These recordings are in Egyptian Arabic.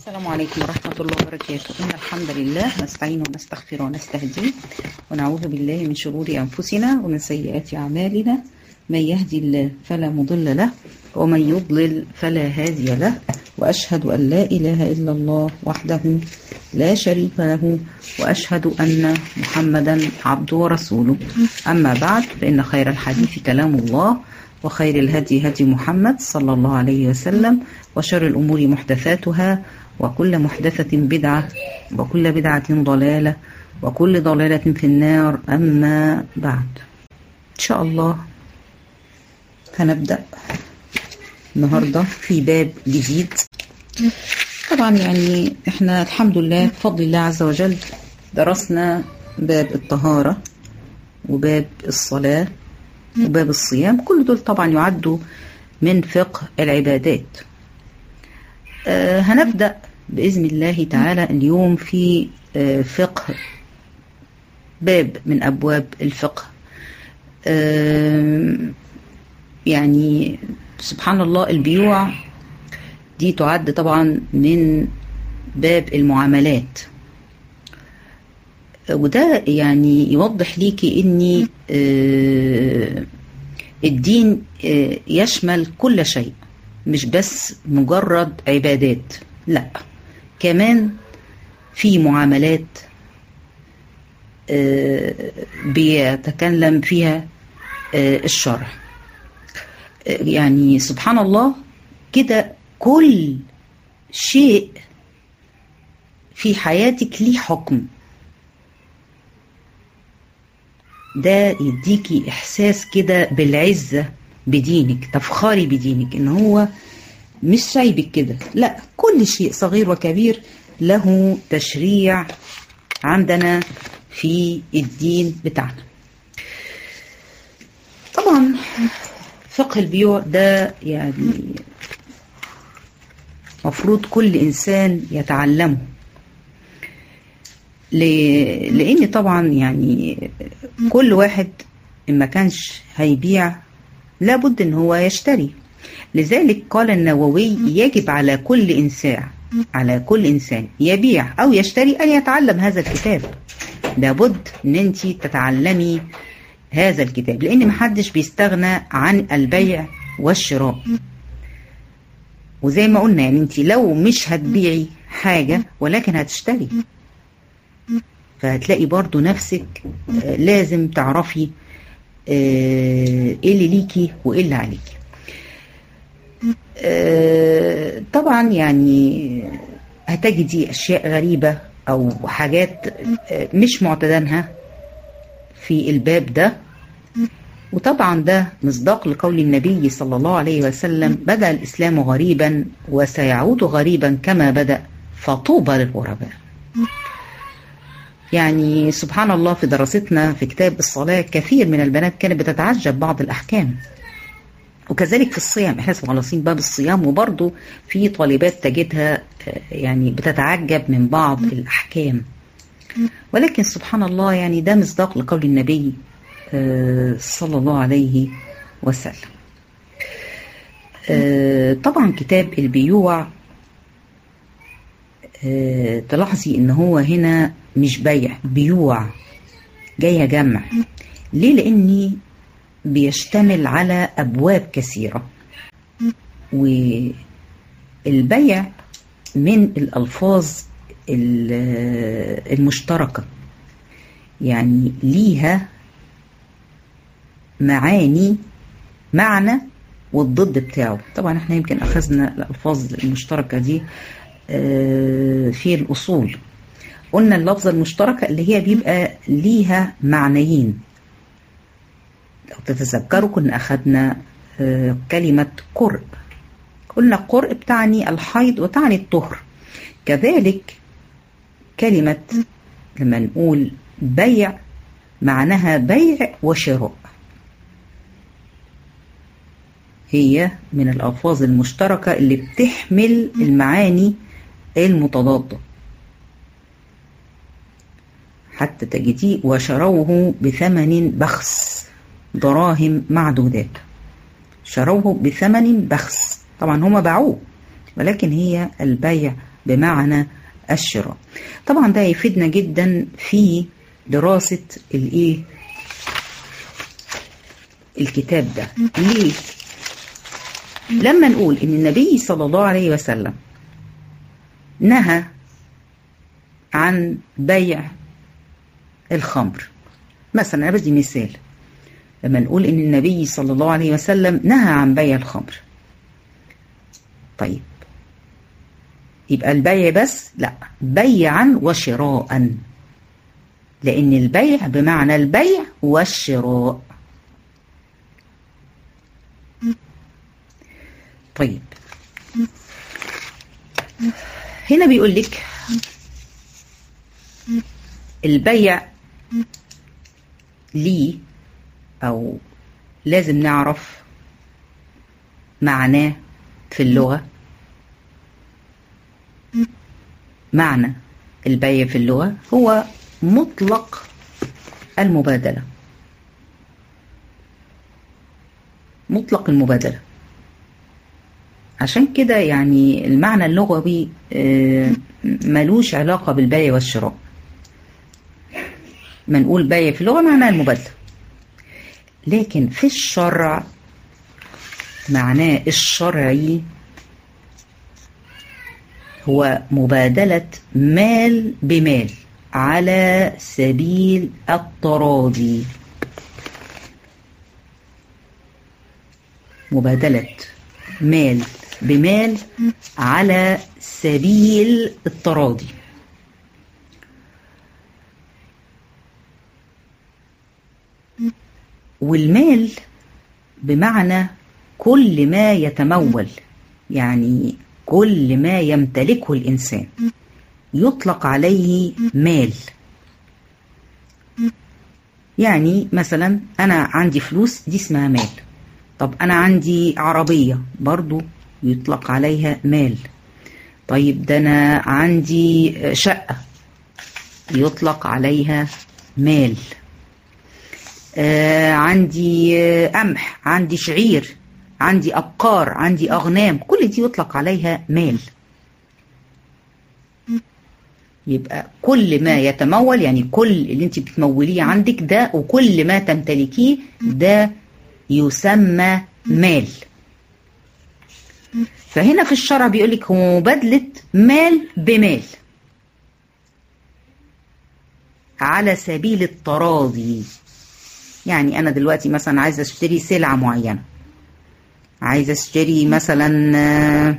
السلام عليكم ورحمة الله وبركاته إن الحمد لله نستعين ونستغفر ونستهديه ونعوذ بالله من شرور أنفسنا ومن سيئات أعمالنا من يهدي الله فلا مضل له ومن يضلل فلا هادي له وأشهد أن لا إله إلا الله وحده لا شريك له وأشهد أن محمدا عبده ورسوله أما بعد فإن خير الحديث كلام الله وخير الهدي هدي محمد صلى الله عليه وسلم وشر الأمور محدثاتها وكل محدثة بدعة وكل بدعة ضلالة وكل ضلالة في النار أما بعد إن شاء الله هنبدأ النهاردة في باب جديد طبعا يعني احنا الحمد لله بفضل الله عز وجل درسنا باب الطهارة وباب الصلاة وباب الصيام كل دول طبعا يعدوا من فقه العبادات آه هنبدأ بإذن الله تعالى اليوم في آه فقه باب من أبواب الفقه آه يعني سبحان الله البيوع دي تعد طبعا من باب المعاملات وده يعني يوضح ليكي اني الدين يشمل كل شيء مش بس مجرد عبادات لا كمان في معاملات بيتكلم فيها الشرع يعني سبحان الله كده كل شيء في حياتك ليه حكم ده يديكي احساس كده بالعزه بدينك تفخري بدينك ان هو مش سايبك كده لا كل شيء صغير وكبير له تشريع عندنا في الدين بتاعنا طبعا فقه البيوع ده يعني مفروض كل انسان يتعلمه لان طبعا يعني كل واحد ان ما كانش هيبيع لابد ان هو يشتري لذلك قال النووي يجب على كل انسان على كل انسان يبيع او يشتري ان يتعلم هذا الكتاب لابد ان انت تتعلمي هذا الكتاب لان محدش بيستغنى عن البيع والشراء وزي ما قلنا يعني انت لو مش هتبيعي حاجة ولكن هتشتري فهتلاقي برضو نفسك لازم تعرفي ايه اللي ليكي وايه اللي عليكي طبعا يعني هتجدي اشياء غريبة او حاجات مش معتدنها في الباب ده وطبعا ده مصداق لقول النبي صلى الله عليه وسلم بدأ الإسلام غريبا وسيعود غريبا كما بدأ فطوبى للغرباء يعني سبحان الله في دراستنا في كتاب الصلاة كثير من البنات كانت بتتعجب بعض الأحكام وكذلك في الصيام احنا مخلصين باب الصيام وبرضه في طالبات تجدها يعني بتتعجب من بعض الأحكام ولكن سبحان الله يعني ده مصداق لقول النبي صلى الله عليه وسلم طبعا كتاب البيوع تلاحظي ان هو هنا مش بيع بيوع جاية جمع ليه لاني بيشتمل على ابواب كثيرة والبيع من الالفاظ المشتركة يعني ليها معاني معنى والضد بتاعه طبعا احنا يمكن اخذنا الالفاظ المشتركه دي في الاصول قلنا اللفظه المشتركه اللي هي بيبقى ليها معنيين لو تتذكروا كنا اخذنا كلمه قرء قلنا قرء بتعني الحيض وتعني الطهر كذلك كلمه لما نقول بيع معناها بيع وشراء هي من الألفاظ المشتركة اللي بتحمل المعاني المتضادة حتى تجديه وشروه بثمن بخس دراهم معدودات شروه بثمن بخس طبعا هما باعوه ولكن هي البيع بمعنى الشراء طبعا ده يفيدنا جدا في دراسة الايه الكتاب ده ليه لما نقول ان النبي صلى الله عليه وسلم نهى عن بيع الخمر مثلا انا بدي مثال لما نقول ان النبي صلى الله عليه وسلم نهى عن بيع الخمر طيب يبقى البيع بس لا بيعا وشراء لان البيع بمعنى البيع والشراء طيب هنا بيقول لك البيع ليه او لازم نعرف معناه في اللغة معنى البيع في اللغة هو مطلق المبادلة مطلق المبادلة عشان كده يعني المعنى اللغوي ملوش علاقة بالبيع والشراء ما نقول بيع في اللغة معناه المبادلة لكن في الشرع معناه الشرعي هو مبادلة مال بمال على سبيل التراضي مبادلة مال بمال على سبيل التراضي والمال بمعنى كل ما يتمول يعني كل ما يمتلكه الإنسان يطلق عليه مال يعني مثلا أنا عندي فلوس دي اسمها مال طب أنا عندي عربية برضو يطلق عليها مال طيب ده أنا عندي شقة يطلق عليها مال آه عندي آه قمح عندي شعير عندي أبقار عندي أغنام كل دي يطلق عليها مال يبقى كل ما يتمول يعني كل اللي انت بتموليه عندك ده وكل ما تمتلكيه ده يسمى مال فهنا في الشرع بيقول لك هو مبادلة مال بمال على سبيل التراضي يعني أنا دلوقتي مثلا عايزة أشتري سلعة معينة عايزة أشتري مثلا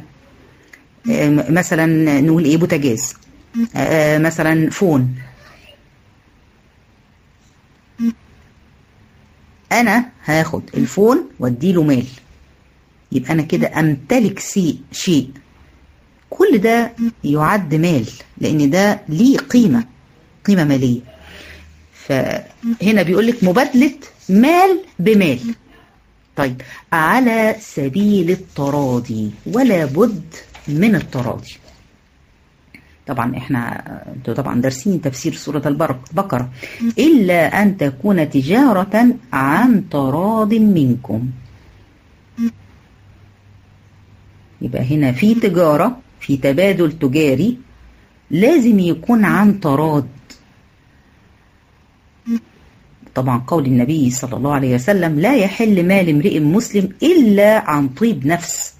مثلا نقول إيه بوتاجاز مثلا فون أنا هاخد الفون وأديله مال يبقى أنا كده أمتلك شيء كل ده يعد مال لأن ده ليه قيمة قيمة مالية فهنا بيقول لك مبادلة مال بمال طيب على سبيل التراضي ولا بد من التراضي طبعا احنا انتوا طبعا دارسين تفسير سورة البقرة إلا أن تكون تجارة عن تراض منكم يبقى هنا في تجارة في تبادل تجاري لازم يكون عن تراض طبعا قول النبي صلى الله عليه وسلم لا يحل مال امرئ مسلم إلا عن طيب نفس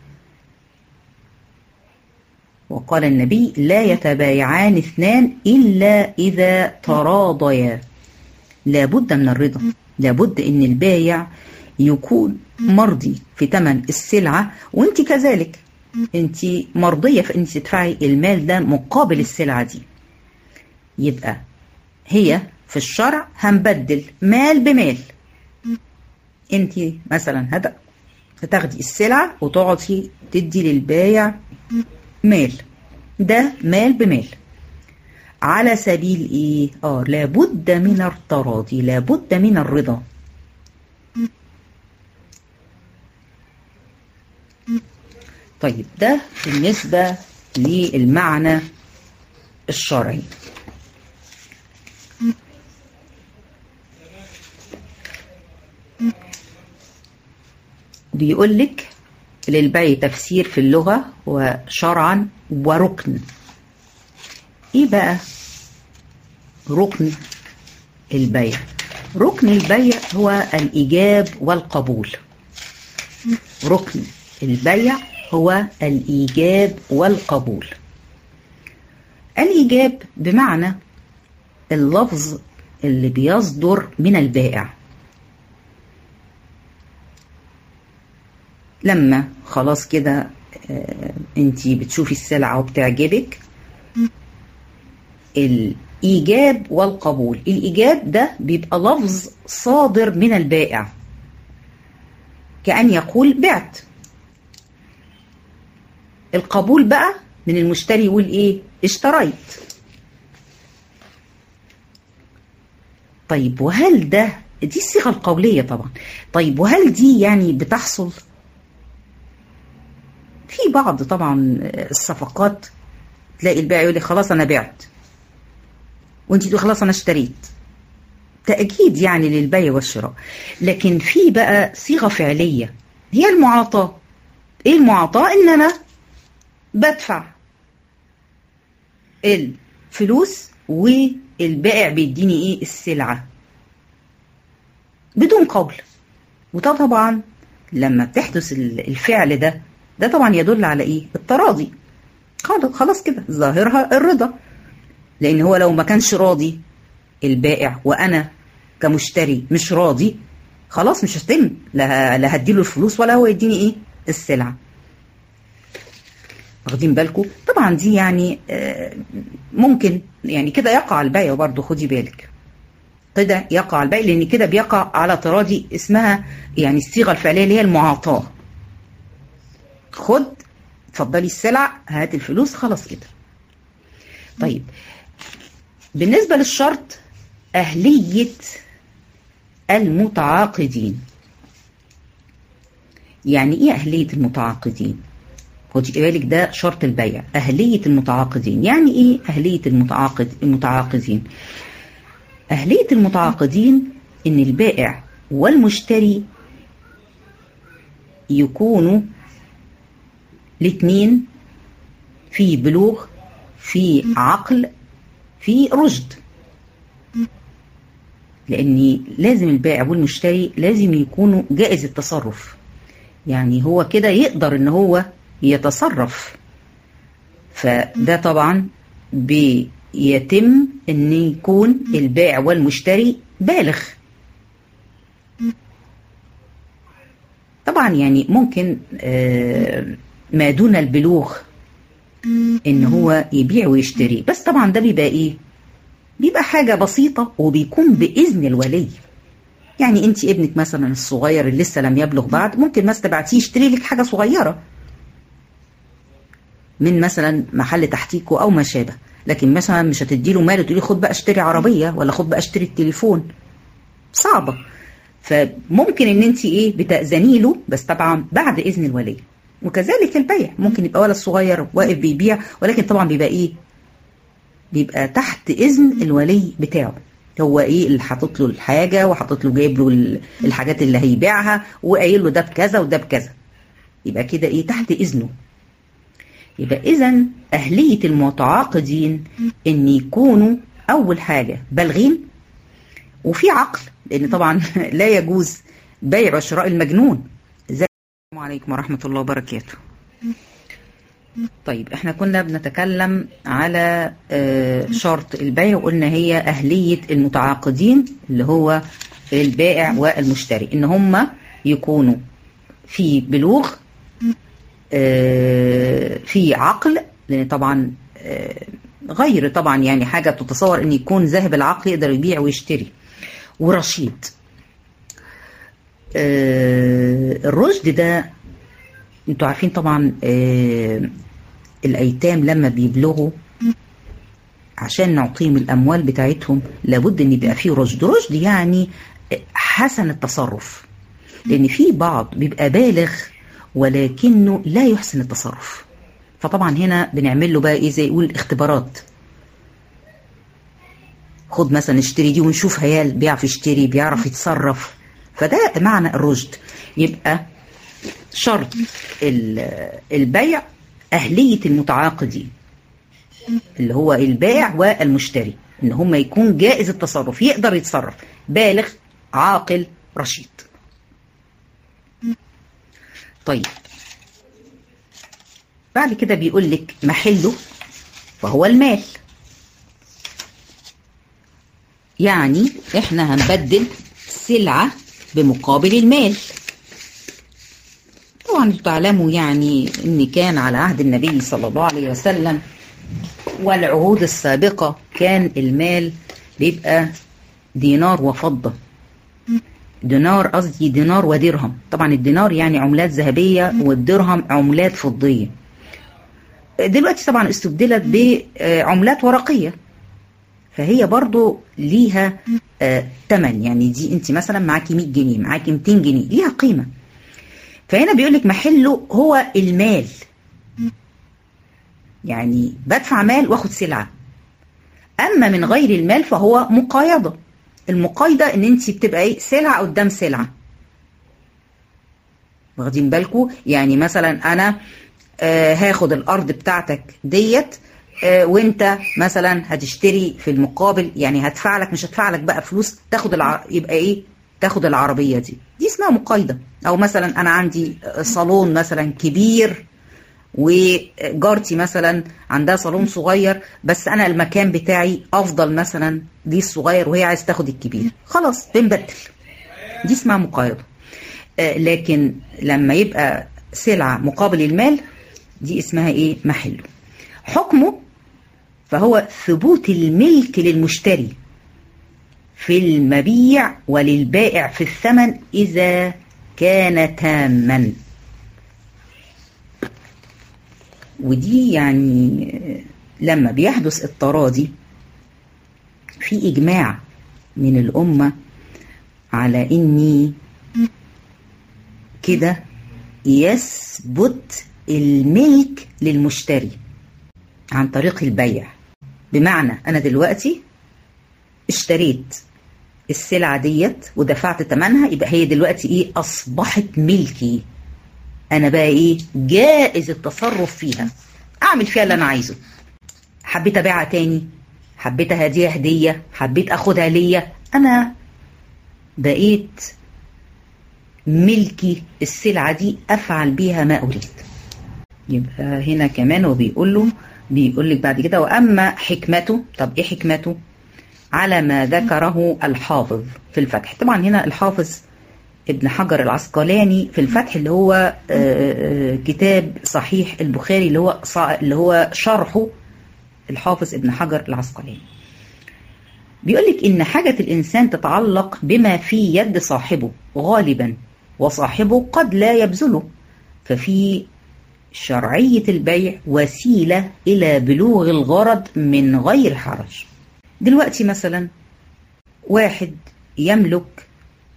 وقال النبي لا يتبايعان اثنان إلا إذا تراضيا لابد من الرضا لابد ان البايع يكون مرضي في ثمن السلعة وانت كذلك انت مرضية في انت تدفعي المال ده مقابل السلعة دي يبقى هي في الشرع هنبدل مال بمال انت مثلا هتاخدي السلعة وتقعدي تدي للبايع مال ده مال بمال على سبيل ايه اه لابد من التراضي لابد من الرضا طيب ده بالنسبة للمعنى الشرعي بيقول لك للبيع تفسير في اللغة وشرعا وركن ايه بقى ركن البيع ركن البيع هو الإيجاب والقبول ركن البيع هو الإيجاب والقبول الإيجاب بمعنى اللفظ اللي بيصدر من البائع لما خلاص كده انتي بتشوفي السلعة وبتعجبك الإيجاب والقبول الإيجاب ده بيبقى لفظ صادر من البائع كأن يقول بعت القبول بقى من المشتري يقول ايه اشتريت طيب وهل ده دي الصيغة القولية طبعا طيب وهل دي يعني بتحصل في بعض طبعا الصفقات تلاقي البائع يقول لي خلاص انا بعت وانت تقول خلاص انا اشتريت تأكيد يعني للبيع والشراء لكن في بقى صيغة فعلية هي المعاطاة ايه المعاطاة ان انا بدفع الفلوس والبائع بيديني ايه السلعة بدون قول وده طبعا لما بتحدث الفعل ده ده طبعا يدل على ايه التراضي خلاص كده ظاهرها الرضا لان هو لو ما كانش راضي البائع وانا كمشتري مش راضي خلاص مش هستلم لا لا هديله الفلوس ولا هو يديني ايه السلعه واخدين بالكم طبعا دي يعني ممكن يعني كده يقع البيع برضه خدي بالك كده يقع البيع لان كده بيقع على تراضي اسمها يعني الصيغه الفعليه اللي هي المعاطاه خد اتفضلي السلع هات الفلوس خلاص كده طيب بالنسبة للشرط أهلية المتعاقدين يعني إيه أهلية المتعاقدين؟ خدي بالك ده شرط البيع أهلية المتعاقدين يعني إيه أهلية المتعاقد المتعاقدين؟ أهلية المتعاقدين إن البائع والمشتري يكونوا الاثنين في بلوغ في عقل في رشد لان لازم البائع والمشتري لازم يكونوا جائز التصرف يعني هو كده يقدر ان هو يتصرف فده طبعا بيتم ان يكون البائع والمشتري بالغ طبعا يعني ممكن ما دون البلوغ ان هو يبيع ويشتري بس طبعا ده بيبقى ايه بيبقى حاجة بسيطة وبيكون بإذن الولي يعني انت ابنك مثلا الصغير اللي لسه لم يبلغ بعد ممكن مثلا تبعتيه يشتري لك حاجة صغيرة من مثلا محل تحتيكه او ما شابه لكن مثلا مش هتديله مال وتقولي خد بقى اشتري عربية ولا خد بقى اشتري التليفون صعبة فممكن ان انت ايه بتأذني له بس طبعا بعد اذن الولي وكذلك البيع ممكن يبقى ولد صغير واقف بيبيع ولكن طبعا بيبقى ايه بيبقى تحت اذن الولي بتاعه هو ايه اللي حاطط له الحاجه وحاطط له جايب له الحاجات اللي هيبيعها وقايل له ده بكذا وده بكذا يبقى كده ايه تحت اذنه يبقى اذا اهليه المتعاقدين ان يكونوا اول حاجه بالغين وفي عقل لان طبعا لا يجوز بيع وشراء المجنون زي السلام عليكم ورحمه الله وبركاته طيب احنا كنا بنتكلم على شرط البيع وقلنا هي أهلية المتعاقدين اللي هو البائع والمشتري ان هم يكونوا في بلوغ في عقل لان طبعا غير طبعا يعني حاجة تتصور ان يكون ذاهب العقل يقدر يبيع ويشتري ورشيد الرشد ده انتوا عارفين طبعا الايتام لما بيبلغوا عشان نعطيهم الاموال بتاعتهم لابد ان يبقى فيه رشد رشد يعني حسن التصرف لان في بعض بيبقى بالغ ولكنه لا يحسن التصرف فطبعا هنا بنعمل له بقى ايه زي يقول اختبارات خد مثلا اشتري دي ونشوف هيال بيعرف يشتري بيعرف يتصرف فده معنى الرشد يبقى شرط البيع أهلية المتعاقدين اللي هو البائع والمشتري ان هم يكون جائز التصرف يقدر يتصرف بالغ عاقل رشيد طيب بعد كده بيقول لك محله فهو المال يعني احنا هنبدل سلعة بمقابل المال طبعا تعلموا يعني ان كان على عهد النبي صلى الله عليه وسلم والعهود السابقة كان المال بيبقى دينار وفضة دينار قصدي دينار ودرهم طبعا الدينار يعني عملات ذهبية والدرهم عملات فضية دلوقتي طبعا استبدلت بعملات ورقية فهي برضو ليها آه تمن يعني دي انت مثلا معاكي 100 جنيه معاكي 200 جنيه ليها قيمة فهنا بيقول لك محله هو المال يعني بدفع مال واخد سلعة اما من غير المال فهو مقايضة المقايضة ان انت بتبقى ايه سلعة قدام سلعة واخدين بالكم يعني مثلا انا آه هاخد الارض بتاعتك ديت آه وانت مثلا هتشتري في المقابل يعني هدفع لك مش هدفع لك بقى فلوس تاخد الع... يبقى ايه تاخد العربية دي دي اسمها مقايضة او مثلا انا عندي صالون مثلا كبير وجارتي مثلا عندها صالون صغير بس انا المكان بتاعي افضل مثلا دي الصغير وهي عايز تاخد الكبير خلاص بنبدل دي اسمها مقايضة آه لكن لما يبقى سلعة مقابل المال دي اسمها ايه محله حكمه فهو ثبوت الملك للمشتري في المبيع وللبائع في الثمن إذا كان تاما ودي يعني لما بيحدث التراضي في إجماع من الأمة على إني كده يثبت الملك للمشتري عن طريق البيع بمعنى أنا دلوقتي اشتريت السلعة ديت ودفعت ثمنها يبقى هي دلوقتي ايه اصبحت ملكي انا بقى ايه جائز التصرف فيها اعمل فيها اللي انا عايزه حبيت ابيعها تاني حبيت هدية هدية حبيت اخدها ليا انا بقيت ملكي السلعة دي افعل بيها ما اريد يبقى هنا كمان هو بيقول له بيقول لك بعد كده واما حكمته طب ايه حكمته على ما ذكره الحافظ في الفتح طبعا هنا الحافظ ابن حجر العسقلاني في الفتح اللي هو كتاب صحيح البخاري اللي هو اللي هو شرحه الحافظ ابن حجر العسقلاني بيقول لك ان حاجة الانسان تتعلق بما في يد صاحبه غالبا وصاحبه قد لا يبذله ففي شرعية البيع وسيلة إلى بلوغ الغرض من غير حرج دلوقتي مثلا واحد يملك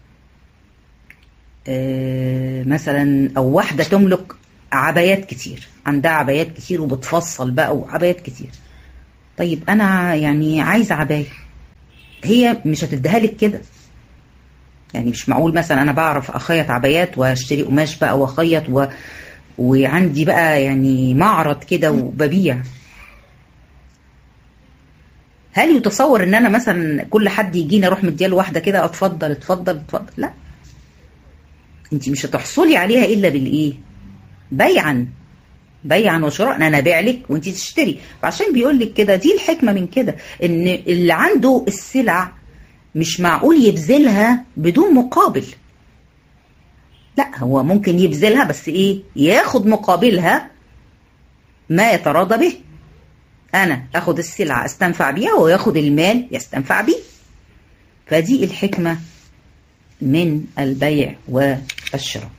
مثلا او واحده تملك عبايات كتير عندها عبايات كتير وبتفصل بقى وعبايات كتير طيب انا يعني عايزه عبايه هي مش هتديها لك كده يعني مش معقول مثلا انا بعرف اخيط عبايات واشتري قماش بقى واخيط و... وعندي بقى يعني معرض كده وببيع هل يتصور ان انا مثلا كل حد يجيني اروح مدياله واحده كده اتفضل اتفضل اتفضل لا انت مش هتحصلي عليها الا بالايه بيعا بيعا وشراء انا ابيع لك وانت تشتري فعشان بيقول لك كده دي الحكمه من كده ان اللي عنده السلع مش معقول يبذلها بدون مقابل لا هو ممكن يبذلها بس ايه ياخد مقابلها ما يتراضى به انا اخد السلعه استنفع بيها وياخد المال يستنفع بيه فدي الحكمه من البيع والشراء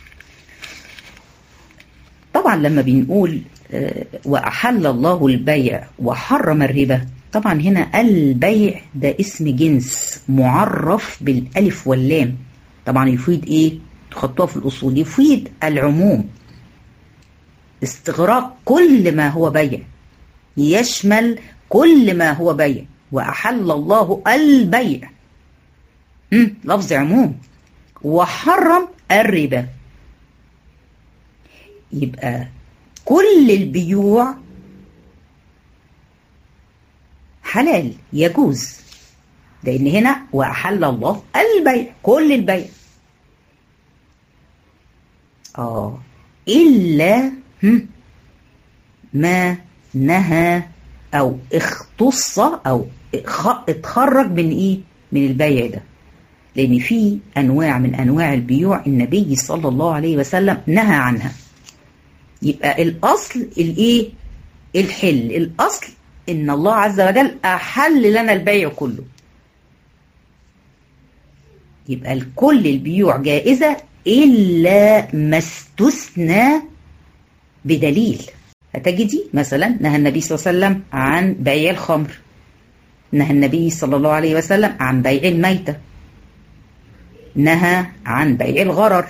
طبعا لما بنقول واحل الله البيع وحرم الربا طبعا هنا البيع ده اسم جنس معرف بالالف واللام طبعا يفيد ايه تحطوها في الاصول يفيد العموم استغراق كل ما هو بيع يشمل كل ما هو بيع وأحل الله البيع لفظ عموم وحرم الربا يبقى كل البيوع حلال يجوز لأن هنا وأحل الله البيع كل البيع آه إلا هم، ما نهى أو اختص أو اخ- اتخرج من إيه؟ من البيع ده لأن في أنواع من أنواع البيوع النبي صلى الله عليه وسلم نهى عنها يبقى الأصل الإيه؟ الحل الأصل إن الله عز وجل أحل لنا البيع كله يبقى كل البيوع جائزة إلا ما استثنى بدليل هتجدي مثلا نهى النبي صلى الله عليه وسلم عن بيع الخمر نهى النبي صلى الله عليه وسلم عن بيع الميتة نهى عن بيع الغرر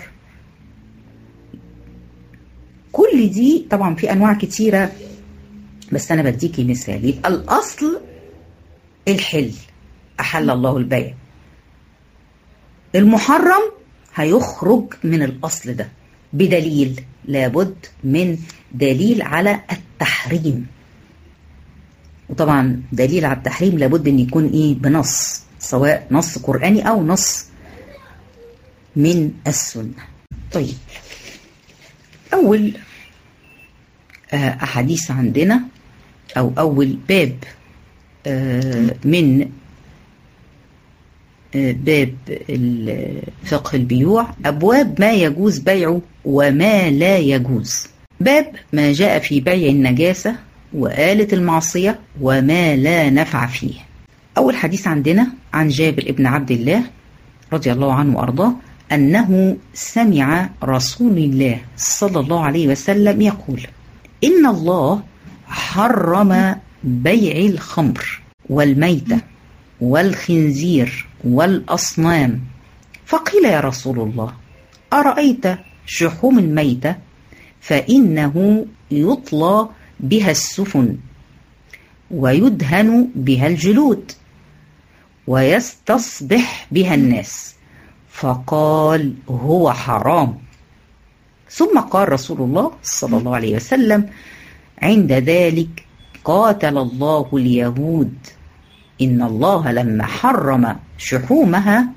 كل دي طبعا في انواع كتيره بس انا بديكي مثال يبقى الاصل الحل احل الله البيع المحرم هيخرج من الاصل ده بدليل لابد من دليل على التحريم وطبعا دليل على التحريم لابد ان يكون ايه بنص سواء نص قراني او نص من السنه طيب اول آه، احاديث عندنا او اول باب آه، من آه، باب ال- فقه البيوع ابواب ما يجوز بيعه وما لا يجوز باب ما جاء في بيع النجاسه وآلة المعصيه وما لا نفع فيه اول حديث عندنا عن جابر بن عبد الله رضي الله عنه وارضاه انه سمع رسول الله صلى الله عليه وسلم يقول ان الله حرم بيع الخمر والميته والخنزير والاصنام فقيل يا رسول الله ارايت شحوم الميته فانه يطلى بها السفن ويدهن بها الجلود ويستصبح بها الناس فقال هو حرام ثم قال رسول الله صلى الله عليه وسلم عند ذلك قاتل الله اليهود إن الله لما حرم شحومها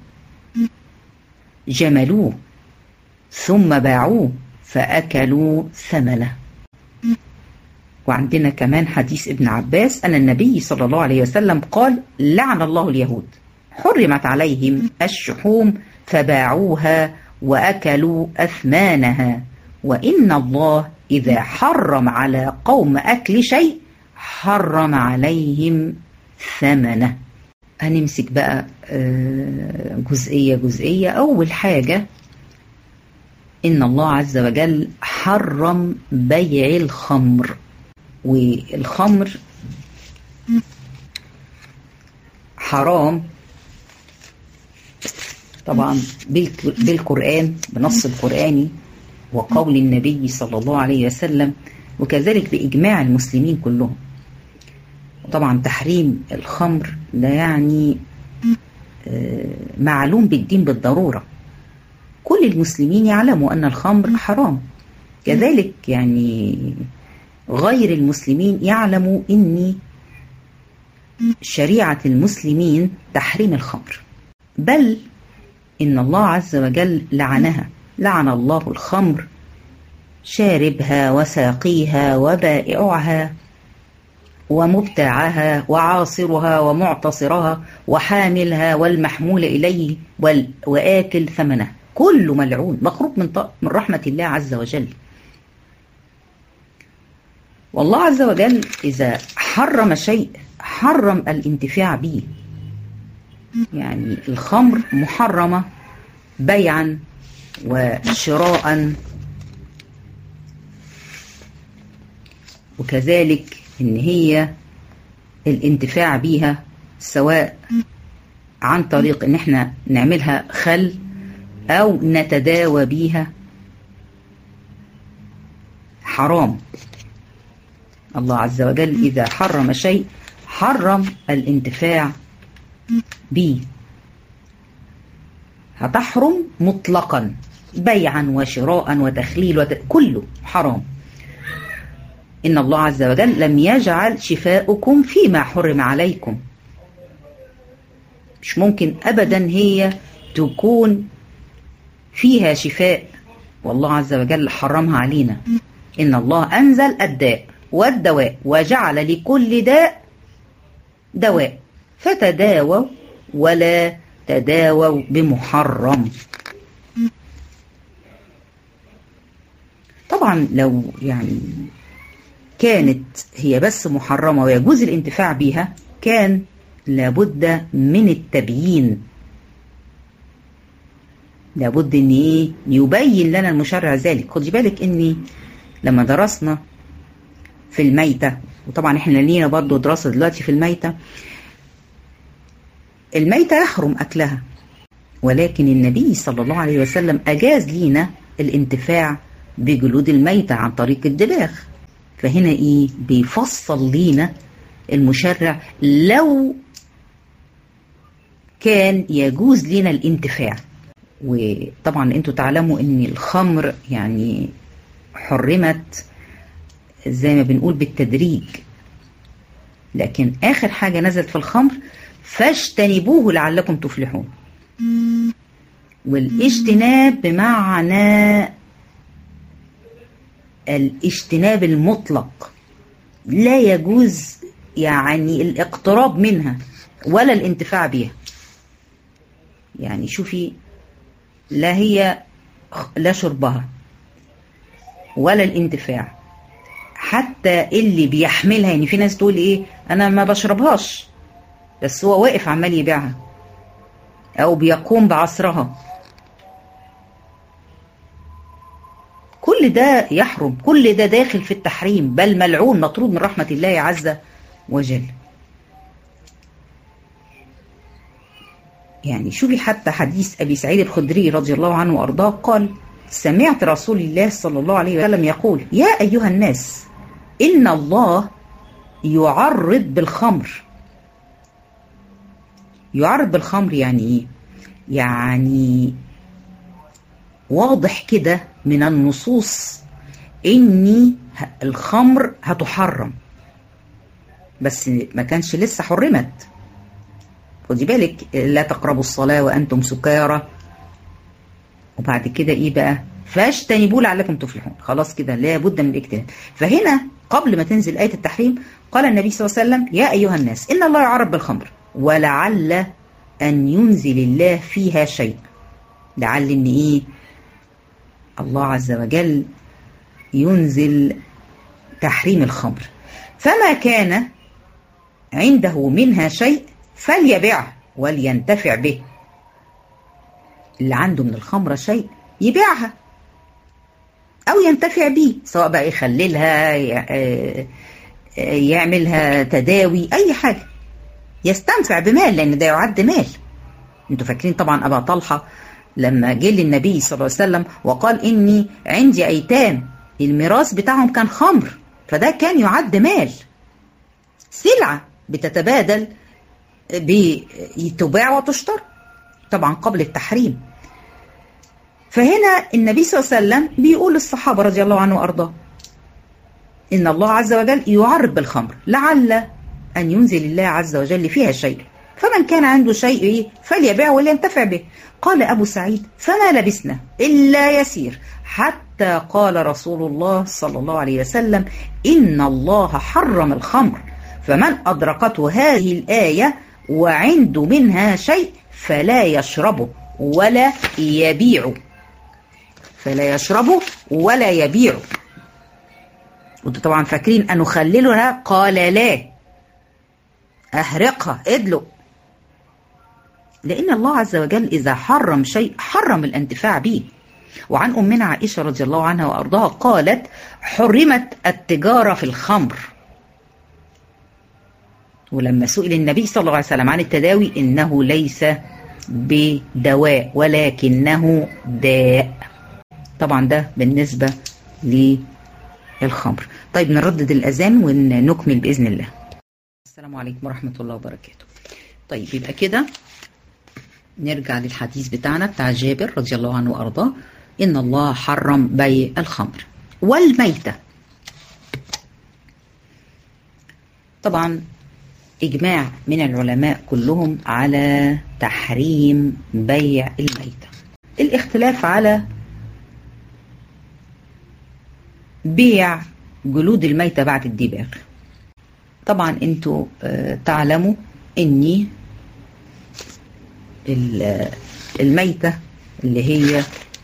جملوه ثم باعوه فأكلوا ثمنه وعندنا كمان حديث ابن عباس أن النبي صلى الله عليه وسلم قال لعن الله اليهود حرمت عليهم الشحوم فباعوها وأكلوا أثمانها وإن الله إذا حرم على قوم أكل شيء حرم عليهم ثمنه هنمسك بقى آه، جزئية جزئية أول حاجة إن الله عز وجل حرم بيع الخمر والخمر حرام طبعا بالك- بالقرآن بنص القرآني وقول النبي صلى الله عليه وسلم وكذلك بإجماع المسلمين كلهم طبعا تحريم الخمر ده يعني آه، معلوم بالدين بالضرورة كل المسلمين يعلموا أن الخمر حرام كذلك يعني غير المسلمين يعلموا أن شريعة المسلمين تحريم الخمر بل إن الله عز وجل لعنها لعن الله الخمر شاربها وساقيها وبائعها ومبتاعها وعاصرها ومعتصرها وحاملها والمحمول إليه وال- وآكل ثمنه كل ملعون مخروج من ط- من رحمة الله عز وجل والله عز وجل إذا حرم شيء حرم الانتفاع به يعني الخمر محرمة بيعا وشراء وكذلك ان هي الانتفاع بيها سواء عن طريق ان احنا نعملها خل او نتداوى بيها حرام الله عز وجل اذا حرم شيء حرم الانتفاع به هتحرم مطلقا بيعا وشراء وتخليل وت... كله حرام إن الله عز وجل لم يجعل شفاؤكم فيما حرم عليكم مش ممكن أبدا هي تكون فيها شفاء والله عز وجل حرمها علينا إن الله أنزل الداء والدواء وجعل لكل داء دواء فتداووا ولا تداووا بمحرم طبعا لو يعني كانت هي بس محرمة ويجوز الانتفاع بها كان لابد من التبيين لابد ان ايه يبين لنا المشرع ذلك خدي بالك اني لما درسنا في الميتة وطبعا احنا لينا برضو دراسة دلوقتي في الميتة الميتة يحرم أكلها ولكن النبي صلى الله عليه وسلم أجاز لينا الانتفاع بجلود الميتة عن طريق الدباغ فهنا ايه بيفصل لينا المشرع لو كان يجوز لنا الانتفاع وطبعا انتوا تعلموا ان الخمر يعني حرمت زي ما بنقول بالتدريج لكن اخر حاجة نزلت في الخمر فاجتنبوه لعلكم تفلحون والاجتناب بمعنى الاجتناب المطلق لا يجوز يعني الاقتراب منها ولا الانتفاع بها يعني شوفي لا هي لا شربها ولا الانتفاع حتى اللي بيحملها يعني في ناس تقول ايه انا ما بشربهاش بس هو واقف عمال يبيعها او بيقوم بعصرها كل ده يحرم كل ده داخل في التحريم بل ملعون مطرود من رحمة الله عز وجل يعني شوفي حتى حديث أبي سعيد الخدري رضي الله عنه وأرضاه قال سمعت رسول الله صلى الله عليه وسلم يقول يا أيها الناس إن الله يعرض بالخمر يعرض بالخمر يعني إيه؟ يعني واضح كده من النصوص إني الخمر هتحرم بس ما كانش لسه حرمت خدي بالك لا تقربوا الصلاة وأنتم سكارى وبعد كده إيه بقى فاجتنبوا لعلكم تفلحون خلاص كده لابد من الاجتناب فهنا قبل ما تنزل آية التحريم قال النبي صلى الله عليه وسلم يا أيها الناس إن الله يعرف بالخمر ولعل أن ينزل الله فيها شيء لعل إن إيه الله عز وجل ينزل تحريم الخمر فما كان عنده منها شيء فليبيعه ولينتفع به اللي عنده من الخمرة شيء يبيعها أو ينتفع به سواء بقى يخللها يعملها تداوي أي حاجة يستنفع بمال لأن ده يعد مال انتوا فاكرين طبعا أبا طلحة لما جه للنبي صلى الله عليه وسلم وقال إني عندي أيتام الميراث بتاعهم كان خمر فده كان يعد مال سلعة بتتبادل بتباع وتشترى طبعا قبل التحريم فهنا النبي صلى الله عليه وسلم بيقول للصحابة رضي الله عنه وأرضاه إن الله عز وجل يعرض بالخمر لعل أن ينزل الله عز وجل فيها شيء فمن كان عنده شيء فليبيعه ولينتفع به قال أبو سعيد فما لبسنا إلا يسير حتى قال رسول الله صلى الله عليه وسلم إن الله حرم الخمر فمن أدركته هذه الآية وعنده منها شيء فلا يشربه ولا يبيعه فلا يشربه ولا يبيعه وانتوا طبعا فاكرين أن نخللها قال لا أهرقها ادلق لأن الله عز وجل إذا حرم شيء حرم الانتفاع به وعن أمنا عائشة رضي الله عنها وأرضاها قالت حرمت التجارة في الخمر ولما سئل النبي صلى الله عليه وسلم عن التداوي إنه ليس بدواء ولكنه داء طبعا ده بالنسبة للخمر طيب نردد الأذان ونكمل بإذن الله السلام عليكم ورحمة الله وبركاته طيب يبقى كده نرجع للحديث بتاعنا بتاع جابر رضي الله عنه وأرضاه إن الله حرم بيع الخمر والميتة طبعا إجماع من العلماء كلهم على تحريم بيع الميتة الاختلاف على بيع جلود الميتة بعد الدباغ طبعا انتوا تعلموا اني الميتة اللي هي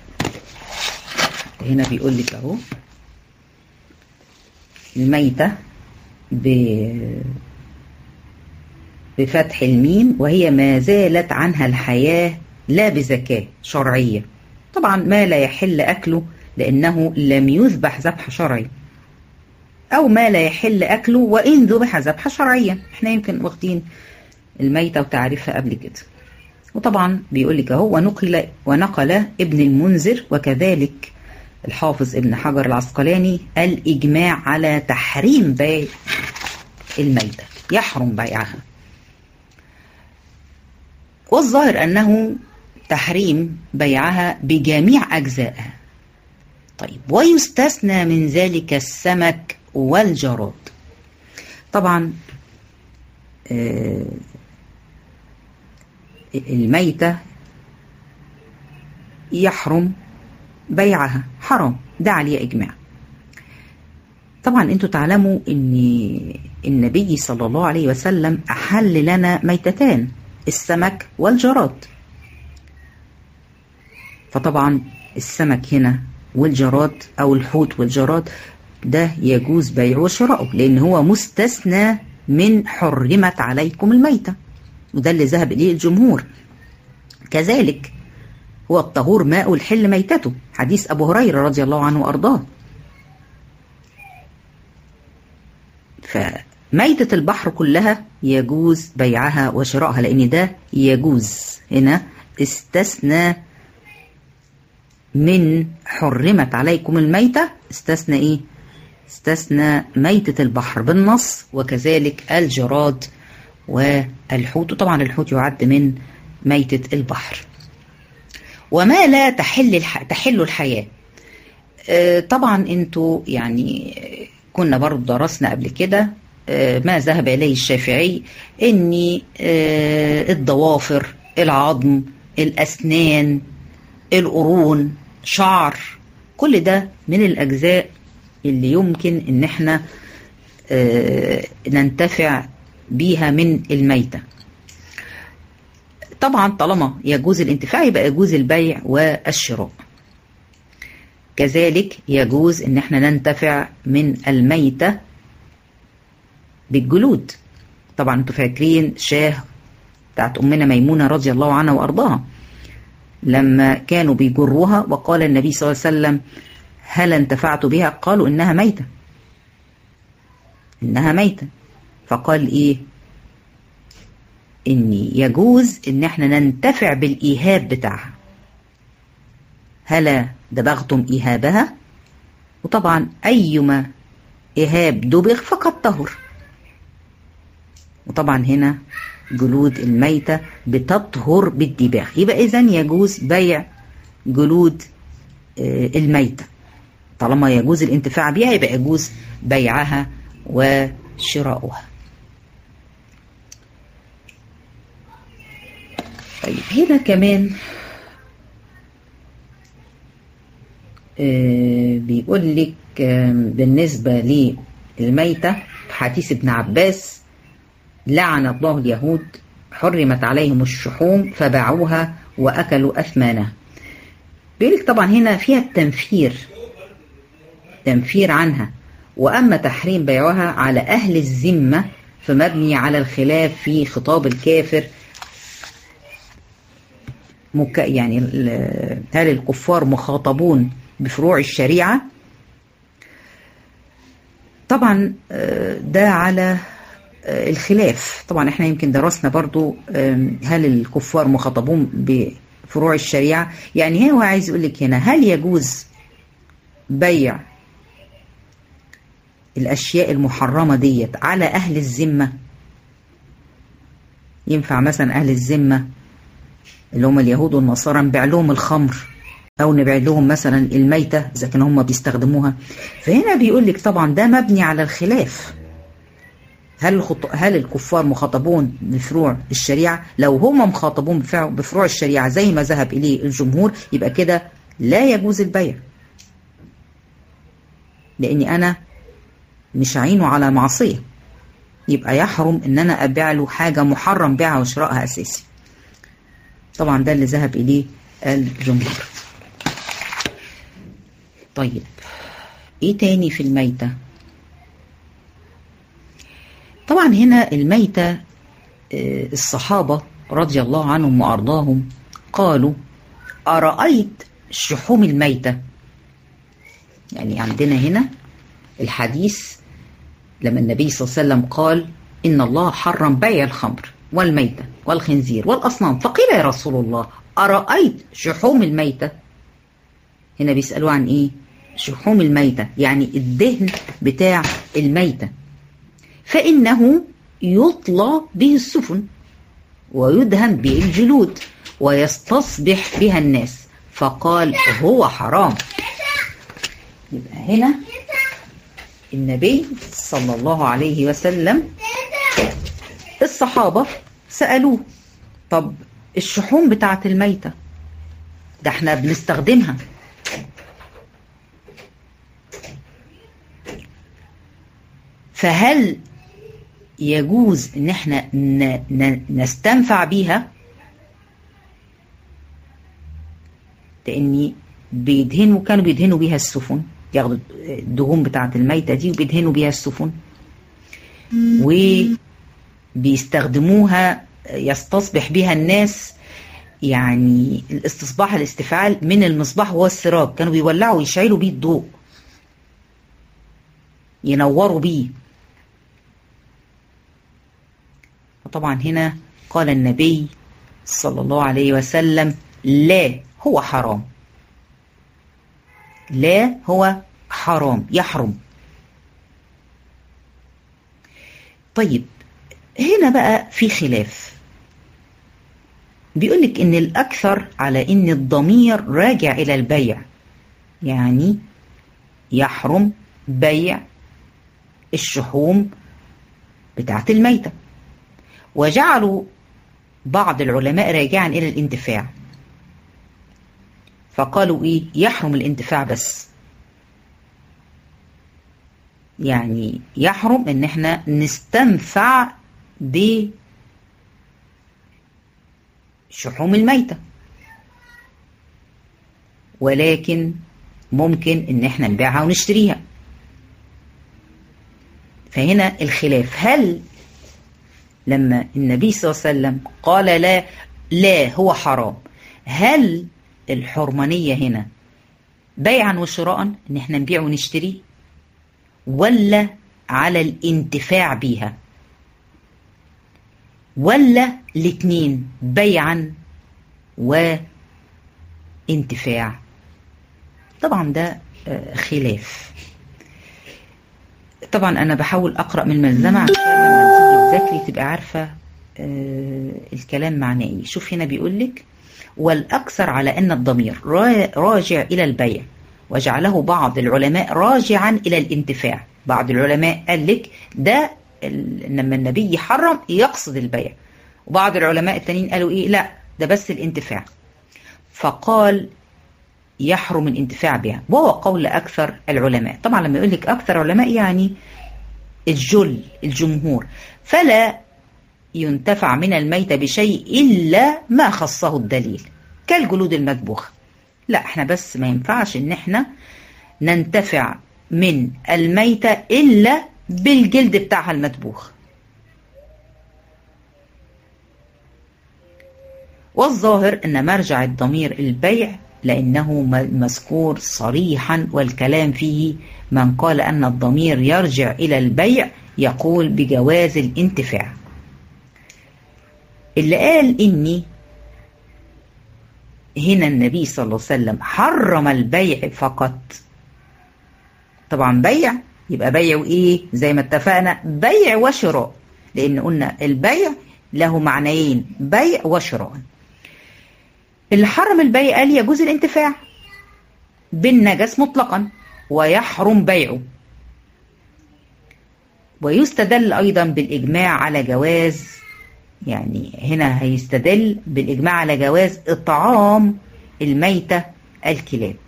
هنا بيقول لك اهو الميتة بفتح الميم وهي ما زالت عنها الحياة لا بزكاة شرعية طبعا ما لا يحل أكله لأنه لم يذبح ذبح شرعي أو ما لا يحل أكله وإن ذبح ذبحة شرعية احنا يمكن واخدين الميتة وتعريفها قبل كده وطبعا بيقول لك اهو ونقل ونقل ابن المنذر وكذلك الحافظ ابن حجر العسقلاني الإجماع على تحريم بيع الميتة يحرم بيعها والظاهر أنه تحريم بيعها بجميع أجزائها طيب ويستثنى من ذلك السمك والجراد طبعا الميتة يحرم بيعها حرام ده عليه إجماع طبعا انتوا تعلموا ان النبي صلى الله عليه وسلم أحل لنا ميتتان السمك والجراد فطبعا السمك هنا والجراد أو الحوت والجراد ده يجوز بيعه وشراؤه لأن هو مستثنى من حرمت عليكم الميتة وده اللي ذهب إليه الجمهور كذلك هو الطهور ماء الحل ميتته حديث أبو هريرة رضي الله عنه وأرضاه فميتة البحر كلها يجوز بيعها وشراءها لأن ده يجوز هنا استثنى من حرمت عليكم الميتة استثنى إيه؟ استثنى ميتة البحر بالنص وكذلك الجراد والحوت طبعا الحوت يعد من ميتة البحر وما لا تحل الح... تحل الحياة آه طبعا انتوا يعني كنا برضو درسنا قبل كده آه ما ذهب إليه الشافعي ان آه الضوافر العظم الأسنان القرون شعر كل ده من الأجزاء اللي يمكن ان احنا ننتفع بيها من الميتة طبعا طالما يجوز الانتفاع يبقى يجوز البيع والشراء كذلك يجوز ان احنا ننتفع من الميتة بالجلود طبعا انتوا فاكرين شاه بتاعت امنا ميمونة رضي الله عنها وارضاها لما كانوا بيجروها وقال النبي صلى الله عليه وسلم هل انتفعت بها قالوا انها ميتة انها ميتة فقال ايه ان يجوز ان احنا ننتفع بالايهاب بتاعها هلا دبغتم ايهابها وطبعا ايما ايهاب دبغ فقد طهر وطبعا هنا جلود الميتة بتطهر بالدباغ يبقى اذا يجوز بيع جلود الميتة طالما يجوز الانتفاع بها يبقى يجوز بيعها وشراؤها طيب هنا كمان آه بيقول لك آه بالنسبة للميتة حديث ابن عباس لعن الله اليهود حرمت عليهم الشحوم فباعوها وأكلوا أثمانها بيقول لك طبعا هنا فيها التنفير تنفير عنها وأما تحريم بيعها على أهل الذمة فمبني على الخلاف في خطاب الكافر مك... يعني هل الكفار مخاطبون بفروع الشريعة طبعا ده على الخلاف طبعا احنا يمكن درسنا برضو هل الكفار مخاطبون بفروع الشريعة يعني هو عايز يقول لك هنا هل يجوز بيع الأشياء المحرمة ديت على أهل الذمة ينفع مثلا أهل الذمة اللي هم اليهود والنصارى نبيع لهم الخمر او نبعد لهم مثلا الميتة اذا كانوا هم بيستخدموها فهنا بيقول لك طبعا ده مبني على الخلاف هل الخط... هل الكفار مخاطبون بفروع الشريعة لو هم مخاطبون بفروع, بفروع الشريعة زي ما ذهب إليه الجمهور يبقى كده لا يجوز البيع لأني أنا مش عينه على معصية يبقى يحرم ان انا ابيع له حاجة محرم بيعها وشرائها اساسي طبعا ده اللي ذهب اليه الجمهور طيب ايه تاني في الميتة طبعا هنا الميتة الصحابة رضي الله عنهم وارضاهم قالوا أرأيت شحوم الميتة يعني عندنا هنا الحديث لما النبي صلى الله عليه وسلم قال إن الله حرم بيع الخمر والميتة والخنزير والأصنام فقيل يا رسول الله أرأيت شحوم الميتة هنا بيسألوا عن إيه شحوم الميتة يعني الدهن بتاع الميتة فإنه يطلى به السفن ويدهن به الجلود ويستصبح بها الناس فقال هو حرام يبقى هنا النبي صلى الله عليه وسلم الصحابة سألوه طب الشحوم بتاعت الميتة ده احنا بنستخدمها فهل يجوز ان احنا نستنفع بيها لاني بيدهنوا كانوا بيدهنوا بيها السفن ياخدوا الدهون بتاعة الميتة دي وبيدهنوا بيها السفن وبيستخدموها يستصبح بها الناس يعني الاستصباح الاستفعال من المصباح هو السراج كانوا بيولعوا ويشعلوا بيه الضوء ينوروا بيه وطبعا هنا قال النبي صلى الله عليه وسلم لا هو حرام لا هو حرام يحرم طيب هنا بقى في خلاف بيقولك ان الاكثر على ان الضمير راجع الى البيع يعني يحرم بيع الشحوم بتاعت الميتة وجعلوا بعض العلماء راجعا الى الانتفاع فقالوا ايه يحرم الانتفاع بس يعني يحرم ان احنا نستنفع بشحوم الميتة ولكن ممكن ان احنا نبيعها ونشتريها فهنا الخلاف هل لما النبي صلى الله عليه وسلم قال لا لا هو حرام هل الحرمانية هنا بيعا وشراء ان احنا نبيع ونشتري ولا على الانتفاع بيها ولا الاتنين بيعا وانتفاع طبعا ده خلاف طبعا انا بحاول اقرا من الملزمه عشان لما تيجي تذاكري تبقى عارفه الكلام معناه ايه شوف هنا بيقول لك والأكثر على أن الضمير راجع إلى البيع وجعله بعض العلماء راجعا إلى الانتفاع بعض العلماء قال لك ده لما النبي يحرم يقصد البيع وبعض العلماء التانيين قالوا إيه لا ده بس الانتفاع فقال يحرم الانتفاع بها وهو قول أكثر العلماء طبعا لما يقول لك أكثر علماء يعني الجل الجمهور فلا ينتفع من الميتة بشيء إلا ما خصه الدليل كالجلود المذبوخة لا احنا بس ما ينفعش ان احنا ننتفع من الميتة إلا بالجلد بتاعها المذبوخ والظاهر أن مرجع الضمير البيع لأنه مذكور صريحا والكلام فيه من قال أن الضمير يرجع إلى البيع يقول بجواز الانتفاع اللي قال إني هنا النبي صلى الله عليه وسلم حرم البيع فقط طبعا بيع يبقى بيع ايه زي ما اتفقنا بيع وشراء لان قلنا البيع له معنيين بيع وشراء اللي حرم البيع قال يجوز الانتفاع بالنجس مطلقا ويحرم بيعه ويستدل أيضا بالإجماع على جواز يعني هنا هيستدل بالإجماع على جواز إطعام الميتة الكلاب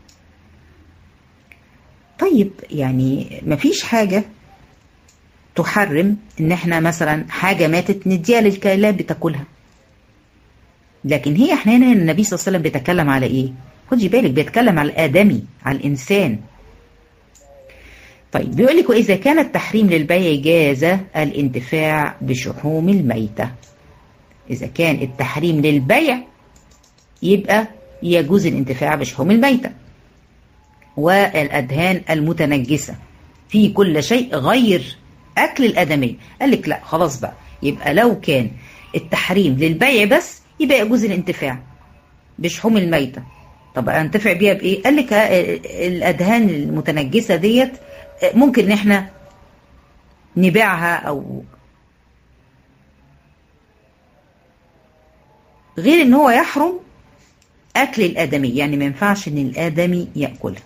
طيب يعني مفيش حاجة تحرم ان احنا مثلا حاجة ماتت نديها للكلاب بتاكلها لكن هي احنا هنا النبي صلى الله عليه وسلم بيتكلم على ايه خدي بالك بيتكلم على الآدمي على الإنسان طيب بيقول لك وإذا كان التحريم للبيع جاز الانتفاع بشحوم الميتة إذا كان التحريم للبيع يبقى يجوز الانتفاع بشحوم الميتة والأدهان المتنجسة في كل شيء غير أكل الآدمية قال لك لا خلاص بقى يبقى لو كان التحريم للبيع بس يبقى يجوز الانتفاع بشحوم الميتة طب انتفع بيها بايه قال لك الادهان المتنجسه ديت ممكن ان احنا نبيعها او غير ان هو يحرم اكل الادمي يعني ما ينفعش ان الادمي ياكلها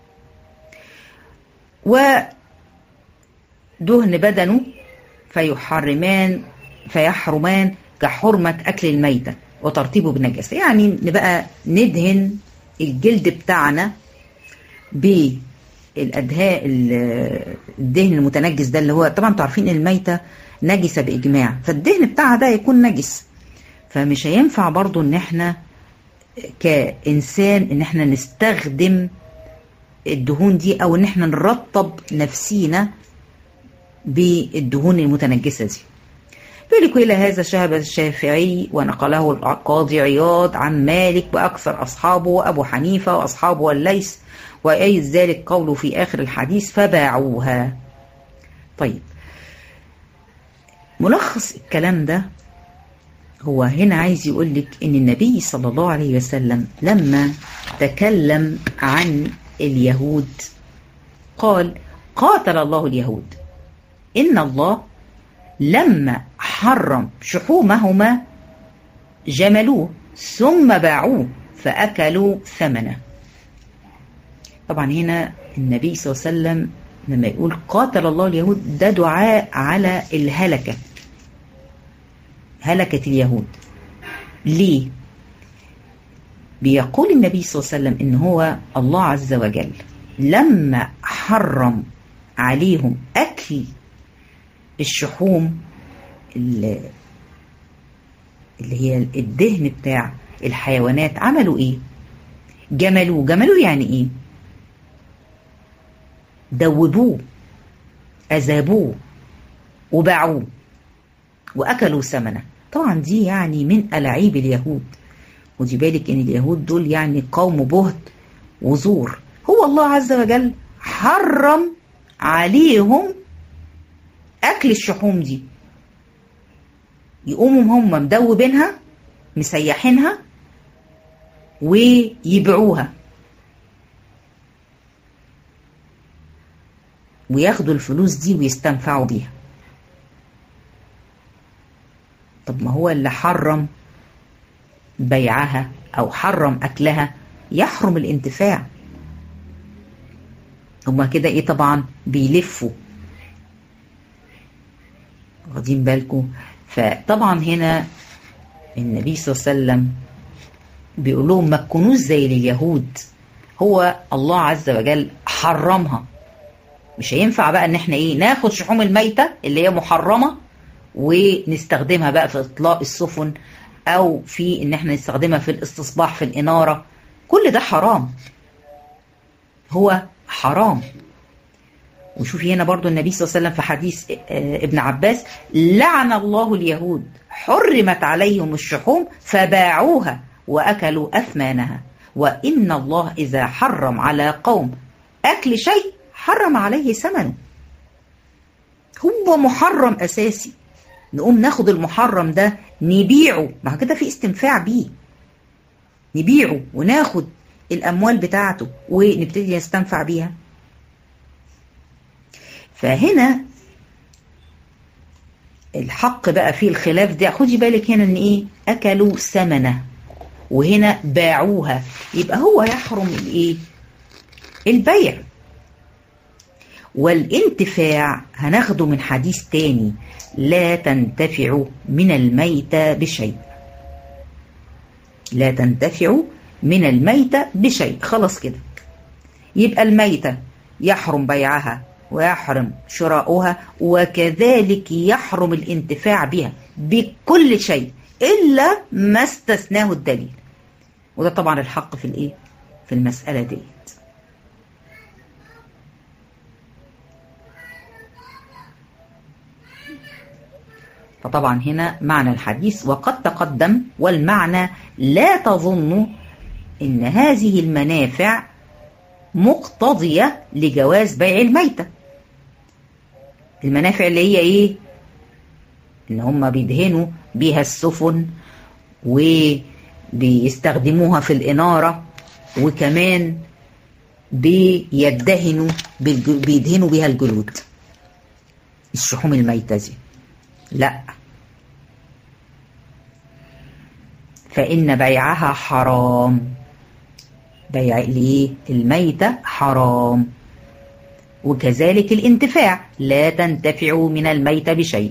ودهن بدنه فيحرمان فيحرمان كحرمة أكل الميتة وترطيبه بالنجاسة يعني نبقى ندهن الجلد بتاعنا بالأدهاء الدهن المتنجس ده اللي هو طبعا انتوا عارفين الميتة نجسة بإجماع فالدهن بتاعها ده يكون نجس فمش هينفع برضو ان احنا كإنسان ان احنا نستخدم الدهون دي او ان احنا نرطب نفسينا بالدهون المتنجسة دي ذلك إلى هذا شهب الشافعي ونقله القاضي عياض عن مالك وأكثر أصحابه وأبو حنيفة وأصحابه والليث وأي ذلك قوله في آخر الحديث فباعوها طيب ملخص الكلام ده هو هنا عايز يقول لك ان النبي صلى الله عليه وسلم لما تكلم عن اليهود قال قاتل الله اليهود ان الله لما حرم شحومهما جملوه ثم باعوه فاكلوا ثمنه طبعا هنا النبي صلى الله عليه وسلم لما يقول قاتل الله اليهود ده دعاء على الهلكه هلكت اليهود ليه بيقول النبي صلى الله عليه وسلم ان هو الله عز وجل لما حرم عليهم اكل الشحوم اللي, اللي هي الدهن بتاع الحيوانات عملوا ايه جملوه جملوه يعني ايه دوبوه اذابوه وباعوه واكلوا ثمنه طبعا دي يعني من ألاعيب اليهود ودي بالك ان اليهود دول يعني قوم بهت وزور هو الله عز وجل حرم عليهم اكل الشحوم دي يقوموا هم مدوبينها مسيحينها ويبيعوها وياخدوا الفلوس دي ويستنفعوا بيها طب ما هو اللي حرم بيعها او حرم اكلها يحرم الانتفاع هما كده ايه طبعا بيلفوا واخدين بالكم فطبعا هنا النبي صلى الله عليه وسلم بيقول لهم ما تكونوش زي اليهود هو الله عز وجل حرمها مش هينفع بقى ان احنا ايه ناخد شحوم الميته اللي هي محرمه ونستخدمها بقى في اطلاق السفن او في ان احنا نستخدمها في الاستصباح في الاناره كل ده حرام هو حرام وشوفي هنا برضو النبي صلى الله عليه وسلم في حديث ابن عباس لعن الله اليهود حرمت عليهم الشحوم فباعوها واكلوا اثمانها وان الله اذا حرم على قوم اكل شيء حرم عليه ثمنه هو محرم اساسي نقوم ناخد المحرم ده نبيعه ما كده في استنفاع بيه نبيعه وناخد الاموال بتاعته ونبتدي نستنفع بيها فهنا الحق بقى فيه الخلاف ده خدي بالك هنا ان ايه اكلوا ثمنه وهنا باعوها يبقى هو يحرم الايه البيع والانتفاع هناخده من حديث تاني لا تنتفع من الميتة بشيء لا تنتفع من الميتة بشيء خلاص كده يبقى الميتة يحرم بيعها ويحرم شراؤها وكذلك يحرم الانتفاع بها بكل شيء إلا ما استثناه الدليل وده طبعا الحق في الايه في المسألة ديت فطبعا هنا معنى الحديث وقد تقدم والمعنى لا تظن ان هذه المنافع مقتضية لجواز بيع الميتة المنافع اللي هي ايه ان هم بيدهنوا بيها السفن وبيستخدموها في الإنارة وكمان بيدهنوا بيدهنوا بيها الجلود الشحوم الميتة دي لا فإن بيعها حرام بيع الايه الميتة حرام وكذلك الانتفاع لا تنتفع من الميتة بشيء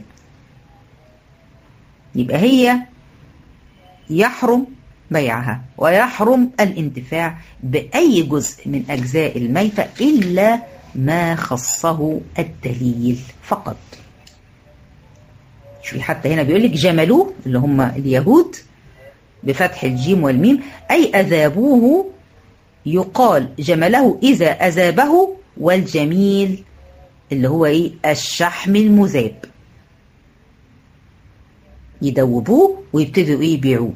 يبقى هي يحرم بيعها ويحرم الانتفاع بأي جزء من أجزاء الميتة إلا ما خصه الدليل فقط شوفي حتى هنا بيقول لك جملوه اللي هم اليهود بفتح الجيم والميم أي أذابوه يقال جمله إذا أذابه والجميل اللي هو إيه الشحم المذاب يدوبوه ويبتدوا إيه يبيعوه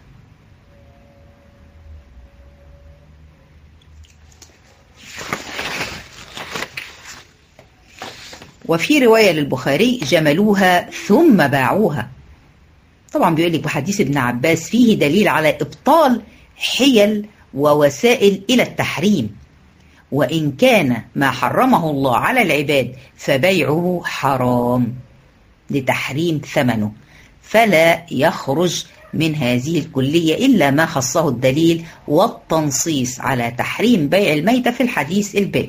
وفي رواية للبخاري جملوها ثم باعوها طبعا بيقول لك بحديث ابن عباس فيه دليل على إبطال حيل ووسائل إلى التحريم وإن كان ما حرمه الله على العباد فبيعه حرام لتحريم ثمنه فلا يخرج من هذه الكلية إلا ما خصه الدليل والتنصيص على تحريم بيع الميتة في الحديث الباب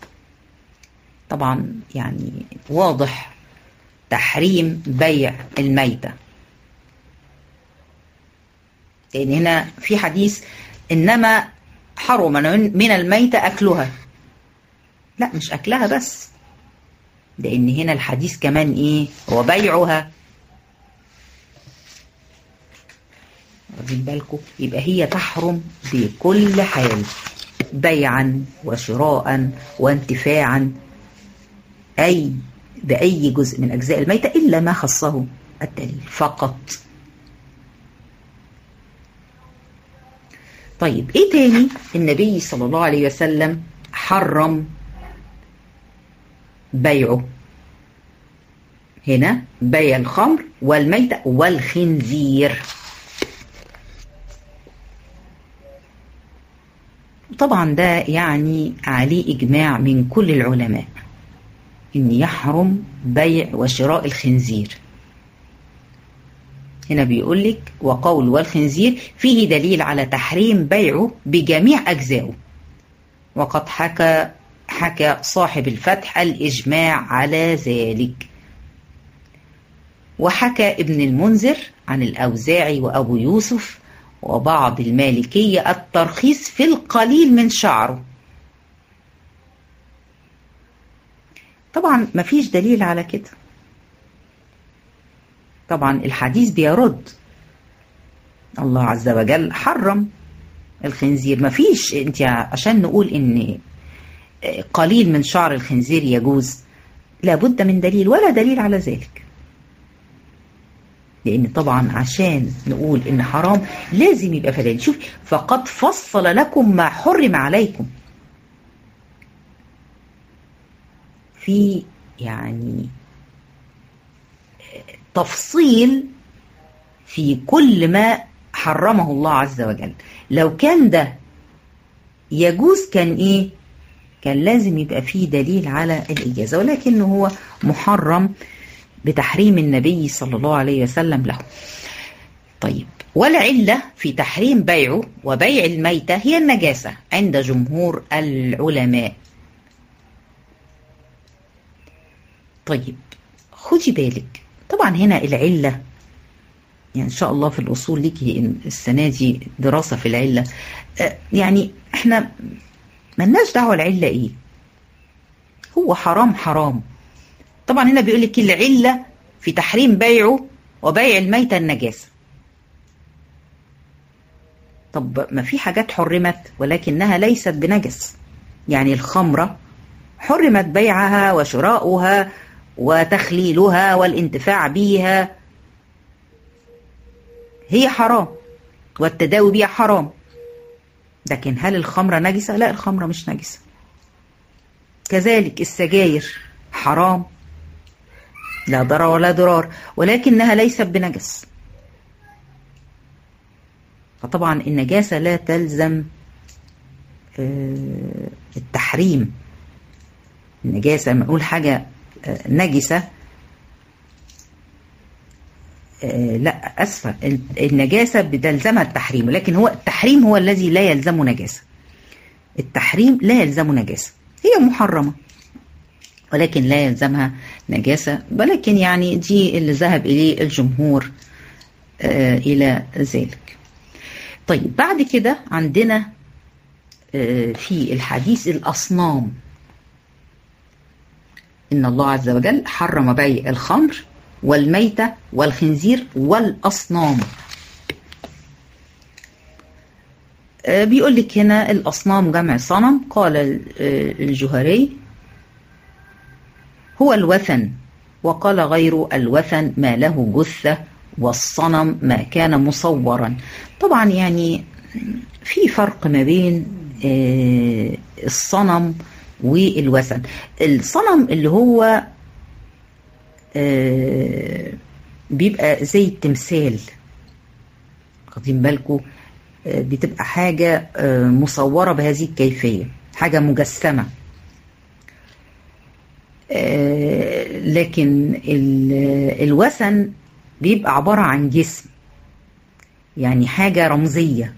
طبعا يعني واضح تحريم بيع الميتة لأن هنا في حديث إنما حرم من الميتة أكلها لا مش أكلها بس لأن هنا الحديث كمان إيه هو بيعها واخدين بالكم يبقى هي تحرم بكل حال بيعا وشراء وانتفاعا أي بأي جزء من أجزاء الميتة إلا ما خصه الدليل فقط طيب إيه تاني النبي صلى الله عليه وسلم حرم بيعه هنا بيع الخمر والميتة والخنزير طبعا ده يعني عليه إجماع من كل العلماء إن يحرم بيع وشراء الخنزير هنا بيقول لك وقول والخنزير فيه دليل على تحريم بيعه بجميع أجزائه وقد حكى حكى صاحب الفتح الإجماع على ذلك وحكى ابن المنذر عن الأوزاعي وأبو يوسف وبعض المالكية الترخيص في القليل من شعره طبعا مفيش دليل على كده طبعا الحديث بيرد الله عز وجل حرم الخنزير مفيش انت عشان نقول ان قليل من شعر الخنزير يجوز لابد من دليل ولا دليل على ذلك لان طبعا عشان نقول ان حرام لازم يبقى في دليل شوف فقد فصل لكم ما حرم عليكم في يعني تفصيل في كل ما حرمه الله عز وجل لو كان ده يجوز كان ايه كان لازم يبقى فيه دليل على الإجازة ولكنه هو محرم بتحريم النبي صلى الله عليه وسلم له طيب والعلة في تحريم بيعه وبيع الميتة هي النجاسة عند جمهور العلماء طيب خدي بالك طبعا هنا العلة يعني إن شاء الله في الأصول ليكي السنة دي دراسة في العلة يعني إحنا ملناش دعوة العلة إيه هو حرام حرام طبعا هنا بيقول لك العلة في تحريم بيعه وبيع الميتة النجاسة طب ما في حاجات حرمت ولكنها ليست بنجس يعني الخمرة حرمت بيعها وشراؤها وتخليلها والانتفاع بها هي حرام والتداوي بها حرام لكن هل الخمرة نجسة؟ لا الخمرة مش نجسة كذلك السجاير حرام لا ضرر ولا ضرار ولكنها ليست بنجس فطبعا النجاسة لا تلزم التحريم النجاسة لما نقول حاجة نجسة لا أسفة النجاسة بتلزمها التحريم لكن هو التحريم هو الذي لا يلزمه نجاسة التحريم لا يلزمه نجاسة هي محرمة ولكن لا يلزمها نجاسة ولكن يعني دي اللي ذهب إليه الجمهور إلى ذلك طيب بعد كده عندنا في الحديث الأصنام إن الله عز وجل حرم بيع الخمر والميتة والخنزير والأصنام بيقول لك هنا الأصنام جمع صنم قال الجهري هو الوثن وقال غير الوثن ما له جثة والصنم ما كان مصورا طبعا يعني في فرق ما بين الصنم والوثن الصنم اللي هو بيبقى زي التمثال واخدين بالكم بتبقى حاجة مصورة بهذه الكيفية حاجة مجسمة لكن الوثن بيبقى عبارة عن جسم يعني حاجة رمزية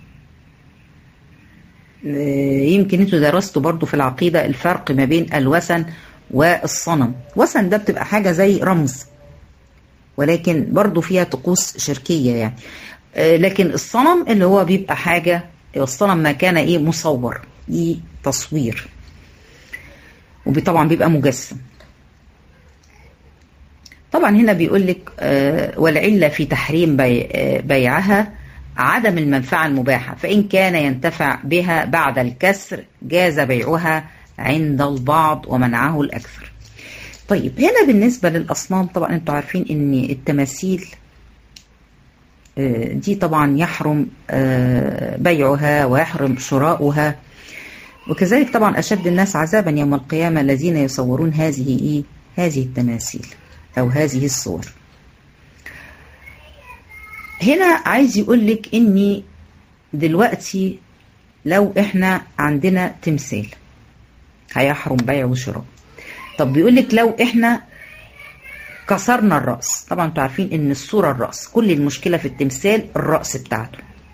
يمكن انتوا درستوا برضو في العقيدة الفرق ما بين الوثن والصنم وثن ده بتبقى حاجة زي رمز ولكن برضو فيها طقوس شركية يعني لكن الصنم اللي هو بيبقى حاجة الصنم ما كان ايه مصور ايه تصوير وطبعا بيبقى مجسم طبعا هنا بيقول لك والعلة في تحريم بي بيعها عدم المنفعة المباحة فإن كان ينتفع بها بعد الكسر جاز بيعها عند البعض ومنعه الأكثر طيب هنا بالنسبة للأصنام طبعا أنتوا عارفين أن التماثيل دي طبعا يحرم بيعها ويحرم شراؤها وكذلك طبعا أشد الناس عذابا يوم القيامة الذين يصورون هذه إيه هذه التماثيل أو هذه الصور هنا عايز يقول لك إني دلوقتي لو إحنا عندنا تمثال هيحرم بيع وشراء طب بيقول لك لو إحنا كسرنا الرأس طبعا انتوا عارفين ان الصورة الرأس كل المشكلة في التمثال الرأس بتاعته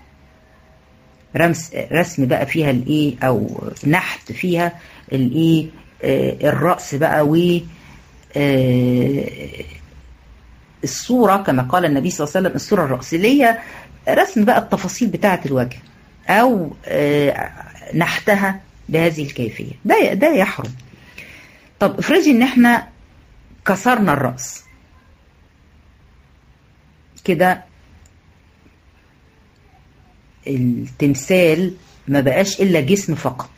رمس رسم بقى فيها الايه او نحت فيها الايه آه الرأس بقى و آه الصورة كما قال النبي صلى الله عليه وسلم الصورة الرأسية رسم بقى التفاصيل بتاعة الوجه او آه نحتها بهذه الكيفية ده ده يحرم طب افرضي ان احنا كسرنا الرأس كده التمثال ما بقاش إلا جسم فقط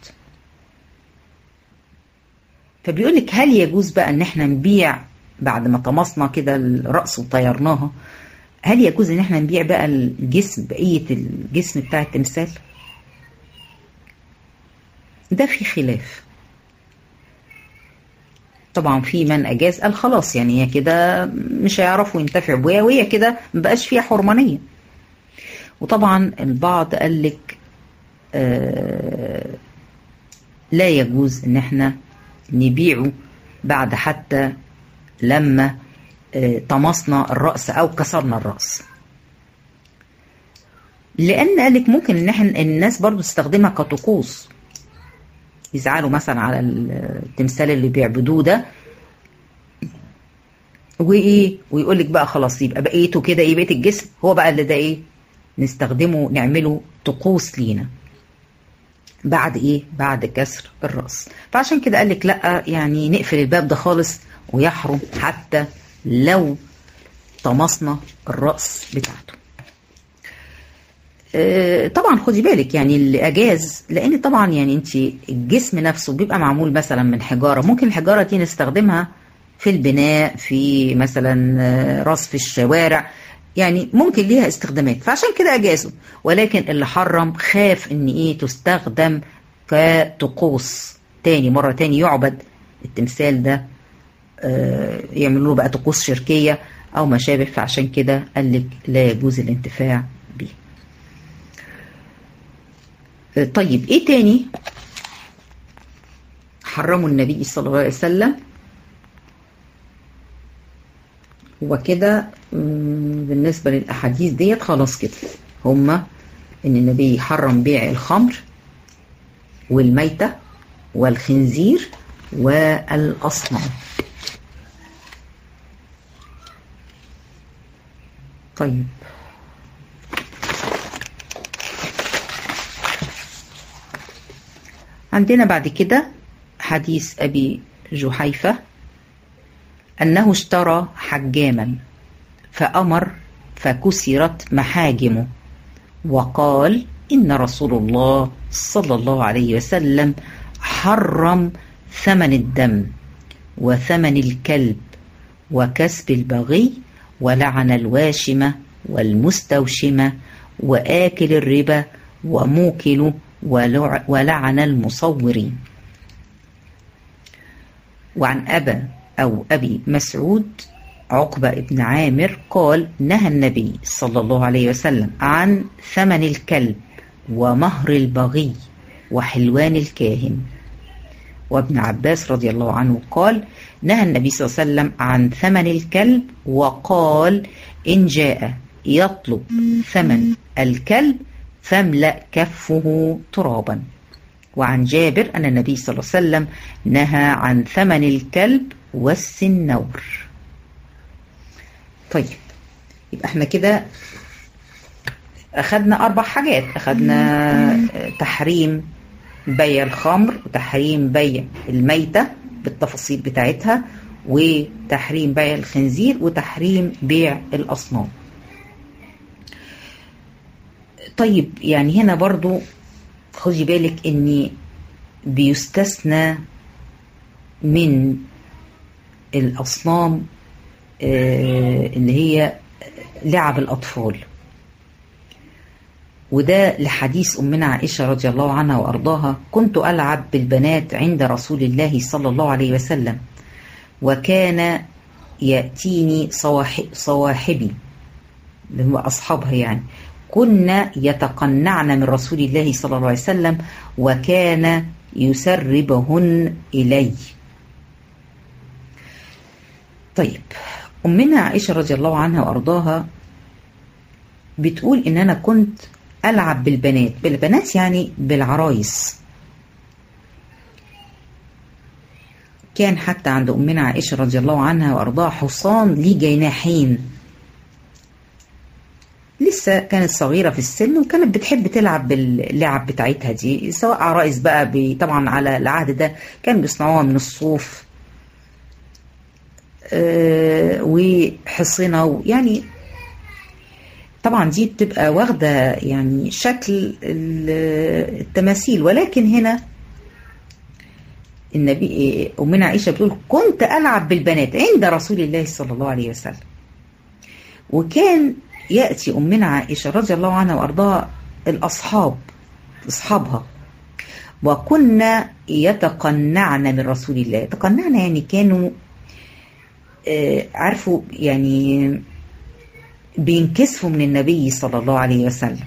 فبيقول لك هل يجوز بقى ان احنا نبيع بعد ما طمسنا كده الرأس وطيرناها هل يجوز ان احنا نبيع بقى الجسم بقية الجسم بتاع التمثال ده في خلاف طبعا في من اجاز قال خلاص يعني هي كده مش هيعرفوا ينتفعوا بيها وهي كده مبقاش فيها حرمانيه وطبعا البعض قال لك آه لا يجوز ان احنا نبيعه بعد حتى لما آه طمسنا الراس او كسرنا الراس لان قالك ممكن ان احنا الناس برضو تستخدمها كطقوس يزعلوا مثلا على التمثال اللي بيعبدوه ده وايه ويقول لك بقى خلاص يبقى بقيته كده ايه بقيه الجسم هو بقى اللي ده ايه نستخدمه نعمله طقوس لينا بعد ايه بعد كسر الراس فعشان كده قال لك لا يعني نقفل الباب ده خالص ويحرم حتى لو طمسنا الراس بتاعته طبعا خدي بالك يعني اللي اجاز لان طبعا يعني انت الجسم نفسه بيبقى معمول مثلا من حجاره ممكن الحجاره دي نستخدمها في البناء في مثلا رصف الشوارع يعني ممكن ليها استخدامات فعشان كده اجازوا ولكن اللي حرم خاف ان ايه تستخدم كطقوس تاني مره تاني يعبد التمثال ده يعملوا له بقى طقوس شركيه او ما شابه فعشان كده قال لك لا يجوز الانتفاع به طيب ايه تاني حرموا النبي صلى الله عليه وسلم وكده بالنسبة للأحاديث ديت خلاص كده هما إن النبي حرم بيع الخمر والميتة والخنزير والأصنام طيب عندنا بعد كده حديث أبي جحيفة أنه اشترى حجاما فأمر فكسرت محاجمه وقال إن رسول الله صلى الله عليه وسلم حرم ثمن الدم وثمن الكلب وكسب البغي ولعن الواشمة والمستوشمة وآكل الربا وموكل ولعن المصورين وعن أبا أو أبي مسعود عقبة بن عامر قال نهى النبي صلى الله عليه وسلم عن ثمن الكلب ومهر البغي وحلوان الكاهن وابن عباس رضي الله عنه قال نهى النبي صلى الله عليه وسلم عن ثمن الكلب وقال إن جاء يطلب ثمن الكلب فاملأ كفه ترابا وعن جابر أن النبي صلى الله عليه وسلم نهى عن ثمن الكلب والسنور طيب يبقى احنا كده أخذنا أربع حاجات أخذنا تحريم بيع الخمر وتحريم بيع الميتة بالتفاصيل بتاعتها وتحريم بيع الخنزير وتحريم بيع الأصنام طيب يعني هنا برضو خدي بالك ان بيستثنى من الأصنام اللي هي لعب الأطفال وده لحديث أمنا عائشة رضي الله عنها وأرضاها كنت ألعب بالبنات عند رسول الله صلى الله عليه وسلم وكان يأتيني صواحبي اللي هو أصحابها يعني كنا يتقنعن من رسول الله صلى الله عليه وسلم وكان يسربهن إلي طيب أمنا عائشة رضي الله عنها وأرضاها بتقول إن أنا كنت ألعب بالبنات بالبنات يعني بالعرايس كان حتى عند أمنا عائشة رضي الله عنها وأرضاها حصان ليه جناحين لسه كانت صغيرة في السن وكانت بتحب تلعب باللعب بتاعتها دي سواء عرائس بقى طبعا على العهد ده كان بيصنعوها من الصوف أه وحصنة يعني طبعا دي بتبقى واخدة يعني شكل التماثيل ولكن هنا النبي أمنا عائشة بتقول كنت ألعب بالبنات عند رسول الله صلى الله عليه وسلم وكان يأتي أمنا عائشة رضي الله عنها وأرضاها الأصحاب أصحابها وكنا يتقنعن من رسول الله يتقنعن يعني كانوا آه عارفوا يعني بينكسفوا من النبي صلى الله عليه وسلم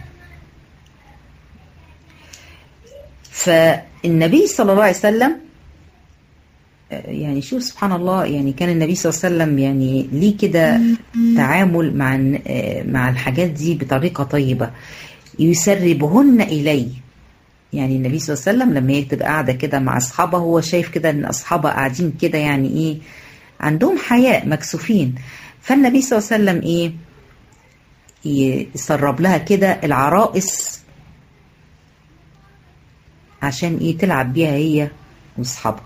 فالنبي صلى الله عليه وسلم يعني شوف سبحان الله يعني كان النبي صلى الله عليه وسلم يعني ليه كده تعامل مع مع الحاجات دي بطريقة طيبة يسربهن إلي يعني النبي صلى الله عليه وسلم لما هي تبقى قاعدة كده مع أصحابها هو شايف كده إن أصحابها قاعدين كده يعني إيه عندهم حياء مكسوفين فالنبي صلى الله عليه وسلم إيه يسرب لها كده العرائس عشان إيه تلعب بيها هي وأصحابها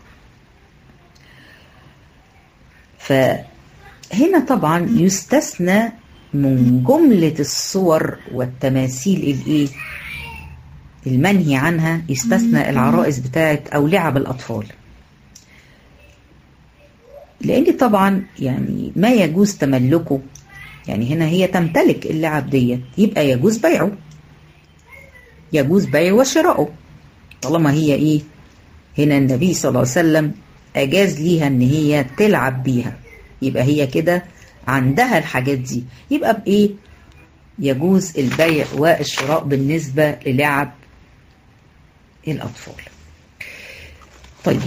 فهنا طبعا يستثنى من جملة الصور والتماثيل الايه المنهي عنها يستثنى العرائس بتاعت او لعب الاطفال لان طبعا يعني ما يجوز تملكه يعني هنا هي تمتلك اللعب ديت يبقى يجوز بيعه يجوز بيعه وشراؤه طالما هي ايه هنا النبي صلى الله عليه وسلم اجاز ليها ان هي تلعب بيها يبقى هي كده عندها الحاجات دي يبقى بايه يجوز البيع والشراء بالنسبه للعب الاطفال طيب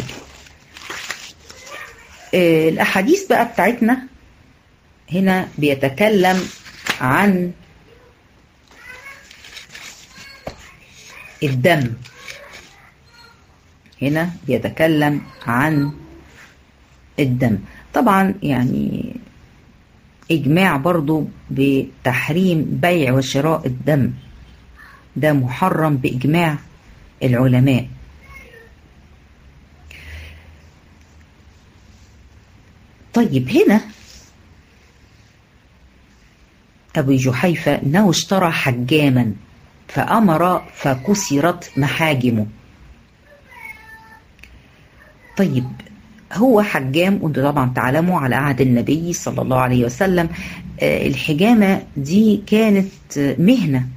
آه الاحاديث بقى بتاعتنا هنا بيتكلم عن الدم هنا بيتكلم عن الدم طبعا يعني إجماع برضو بتحريم بيع وشراء الدم ده محرم بإجماع العلماء طيب هنا أبو جحيفة أنه اشترى حجاما فأمر فكسرت محاجمه طيب هو حجام وانتم طبعا تعلموا على عهد النبي صلى الله عليه وسلم الحجامة دي كانت مهنة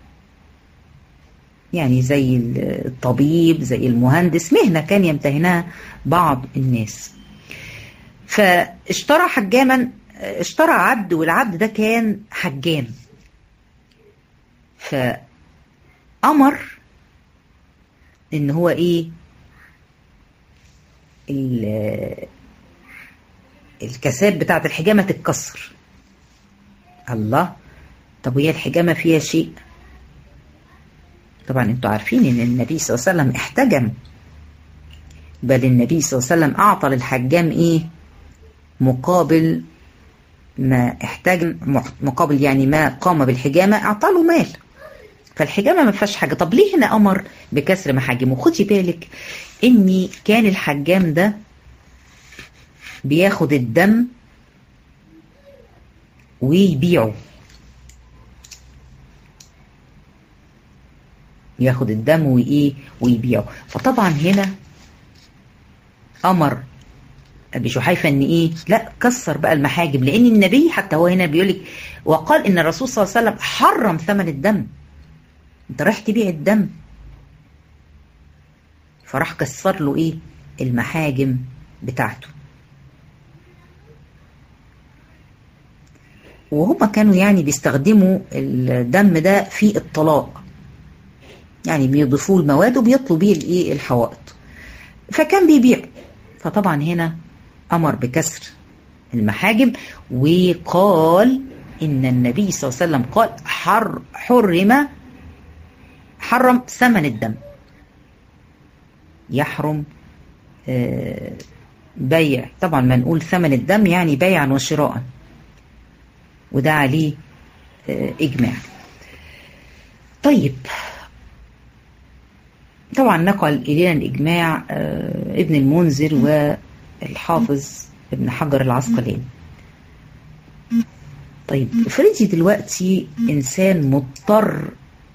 يعني زي الطبيب زي المهندس مهنة كان يمتهنها بعض الناس فاشترى حجاما اشترى عبد والعبد ده كان حجام فأمر ان هو ايه الكساب بتاعت الحجامة تتكسر الله طب وهي الحجامة فيها شيء طبعا انتوا عارفين ان النبي صلى الله عليه وسلم احتجم بل النبي صلى الله عليه وسلم اعطى للحجام ايه مقابل ما احتاج مقابل يعني ما قام بالحجامة اعطى له مال فالحجامة ما فيهاش حاجة طب ليه هنا أمر بكسر محاجمه خدي بالك إن كان الحجام ده بياخد الدم ويبيعه ياخد الدم وإيه ويبيعه فطبعا هنا أمر أبي شحيفة إن إيه لا كسر بقى المحاجم لأن النبي حتى هو هنا بيقول لك وقال إن الرسول صلى الله عليه وسلم حرم ثمن الدم انت رايح تبيع الدم فراح كسر له ايه المحاجم بتاعته وهما كانوا يعني بيستخدموا الدم ده في الطلاق يعني بيضيفوه المواد وبيطلوا بيه الايه الحوائط فكان بيبيع فطبعا هنا امر بكسر المحاجم وقال ان النبي صلى الله عليه وسلم قال حر حرم حرم ثمن الدم يحرم بيع طبعا ما نقول ثمن الدم يعني بيعا وشراء وده عليه إجماع طيب طبعا نقل إلينا الإجماع ابن المنذر والحافظ ابن حجر العسقلاني طيب افرضي دلوقتي إنسان مضطر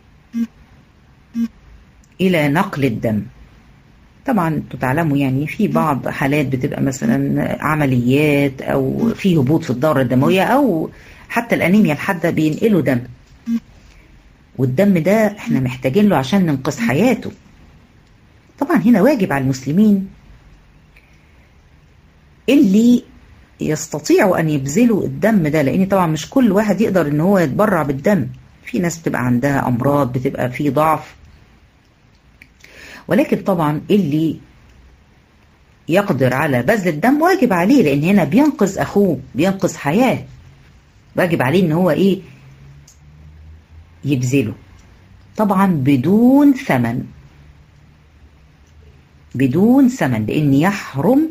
إلى نقل الدم طبعا انتوا تعلموا يعني في بعض حالات بتبقى مثلا عمليات او في هبوط في الدوره الدمويه او حتى الانيميا الحاده بينقلوا دم والدم ده احنا محتاجين له عشان ننقذ حياته طبعا هنا واجب على المسلمين اللي يستطيعوا ان يبذلوا الدم ده لان طبعا مش كل واحد يقدر ان هو يتبرع بالدم في ناس بتبقى عندها امراض بتبقى في ضعف ولكن طبعا اللي يقدر على بذل الدم واجب عليه لان هنا بينقذ اخوه بينقذ حياه واجب عليه ان هو ايه يبذله طبعا بدون ثمن بدون ثمن لأن يحرم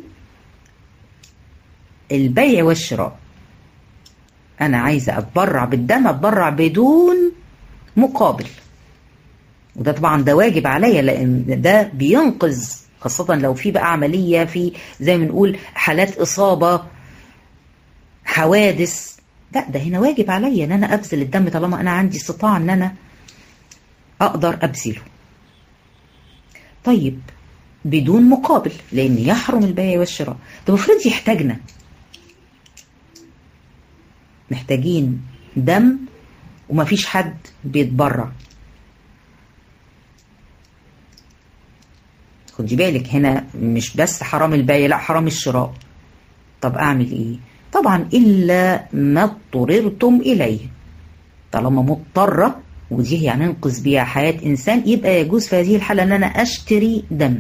البيع والشراء أنا عايزة أتبرع بالدم أتبرع بدون مقابل وده طبعا ده واجب عليا لأن ده بينقذ خاصة لو في بقى عملية في زي ما نقول حالات إصابة حوادث لا ده هنا واجب عليا ان انا ابذل الدم طالما انا عندي استطاعه ان انا اقدر ابذله طيب بدون مقابل لان يحرم البيع والشراء طب افرض يحتاجنا محتاجين دم ومفيش حد بيتبرع خدي بالك هنا مش بس حرام البيع لا حرام الشراء طب اعمل ايه طبعا الا ما اضطررتم اليه طالما مضطره ودي يعني ننقذ بيها حياه انسان يبقى يجوز في هذه الحاله ان انا اشتري دم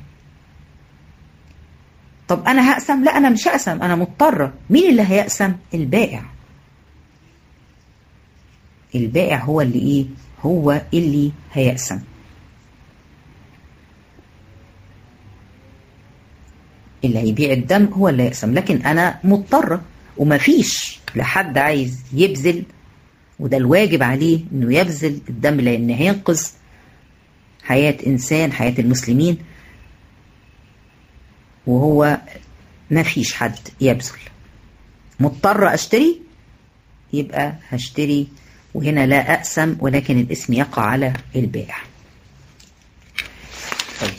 طب انا هقسم لا انا مش هقسم انا مضطره مين اللي هيقسم البائع البائع هو اللي ايه هو اللي هيقسم اللي هيبيع الدم هو اللي هيقسم لكن انا مضطره ومفيش لحد عايز يبذل وده الواجب عليه انه يبذل الدم لان هينقذ حياه انسان حياه المسلمين وهو مفيش حد يبذل مضطر اشتري يبقى هشتري وهنا لا اقسم ولكن الاسم يقع على البائع طيب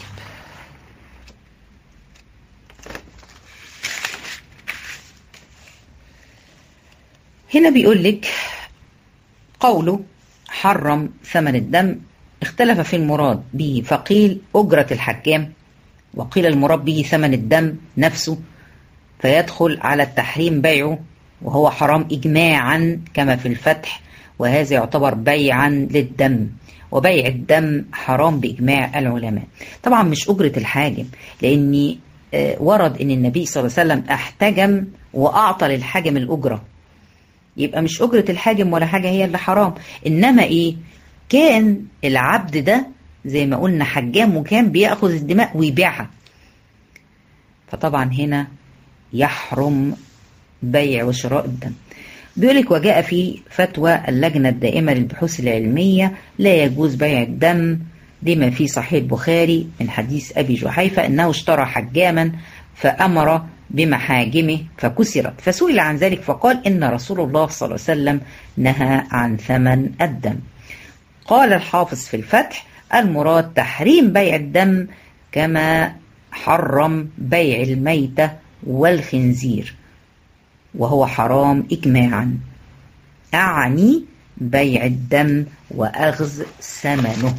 هنا بيقول لك قوله حرم ثمن الدم اختلف في المراد به فقيل أجرة الحكام وقيل المراد به ثمن الدم نفسه فيدخل على التحريم بيعه وهو حرام إجماعا كما في الفتح وهذا يعتبر بيعا للدم وبيع الدم حرام بإجماع العلماء طبعا مش أجرة الحاجم لأني ورد أن النبي صلى الله عليه وسلم احتجم وأعطى للحاجم الأجرة يبقى مش أجرة الحاجم ولا حاجة هي اللي حرام إنما إيه كان العبد ده زي ما قلنا حجام وكان بياخذ الدماء ويبيعها فطبعا هنا يحرم بيع وشراء الدم بيقولك وجاء في فتوى اللجنة الدائمة للبحوث العلمية لا يجوز بيع الدم لما في صحيح البخاري من حديث أبي جحيفة أنه اشترى حجاما فأمر بمحاجمه فكسرت فسئل عن ذلك فقال إن رسول الله صلى الله عليه وسلم نهى عن ثمن الدم قال الحافظ في الفتح المراد تحريم بيع الدم كما حرم بيع الميتة والخنزير وهو حرام إجماعا أعني بيع الدم وأخذ ثمنه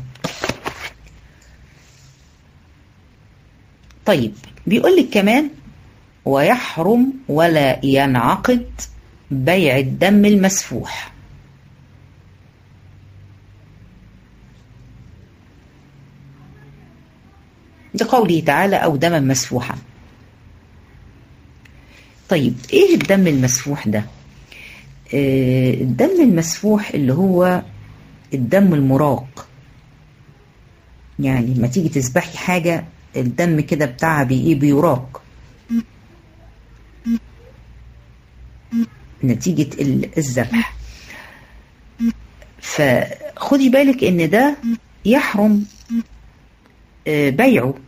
طيب بيقول لك كمان ويحرم ولا ينعقد بيع الدم المسفوح لقوله تعالى أو دما مسفوحا طيب إيه الدم المسفوح ده آه الدم المسفوح اللي هو الدم المراق يعني لما تيجي تذبحي حاجة الدم كده بتاعها بإيه بيراق نتيجة الذبح فخدي بالك ان ده يحرم بيعه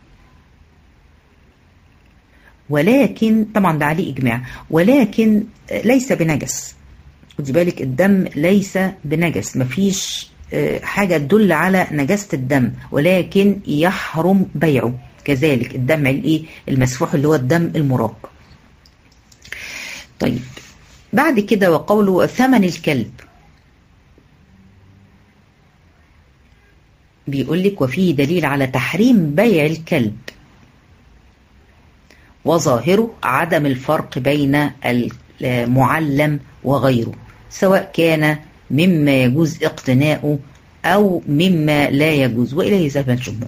ولكن طبعا ده عليه اجماع ولكن ليس بنجس خدي بالك الدم ليس بنجس مفيش حاجة تدل على نجاسة الدم ولكن يحرم بيعه كذلك الدم الايه المسفوح اللي هو الدم المراق طيب بعد كده وقوله ثمن الكلب بيقول لك وفيه دليل على تحريم بيع الكلب وظاهره عدم الفرق بين المعلم وغيره سواء كان مما يجوز اقتناؤه أو مما لا يجوز وإليه ذهب الجمهور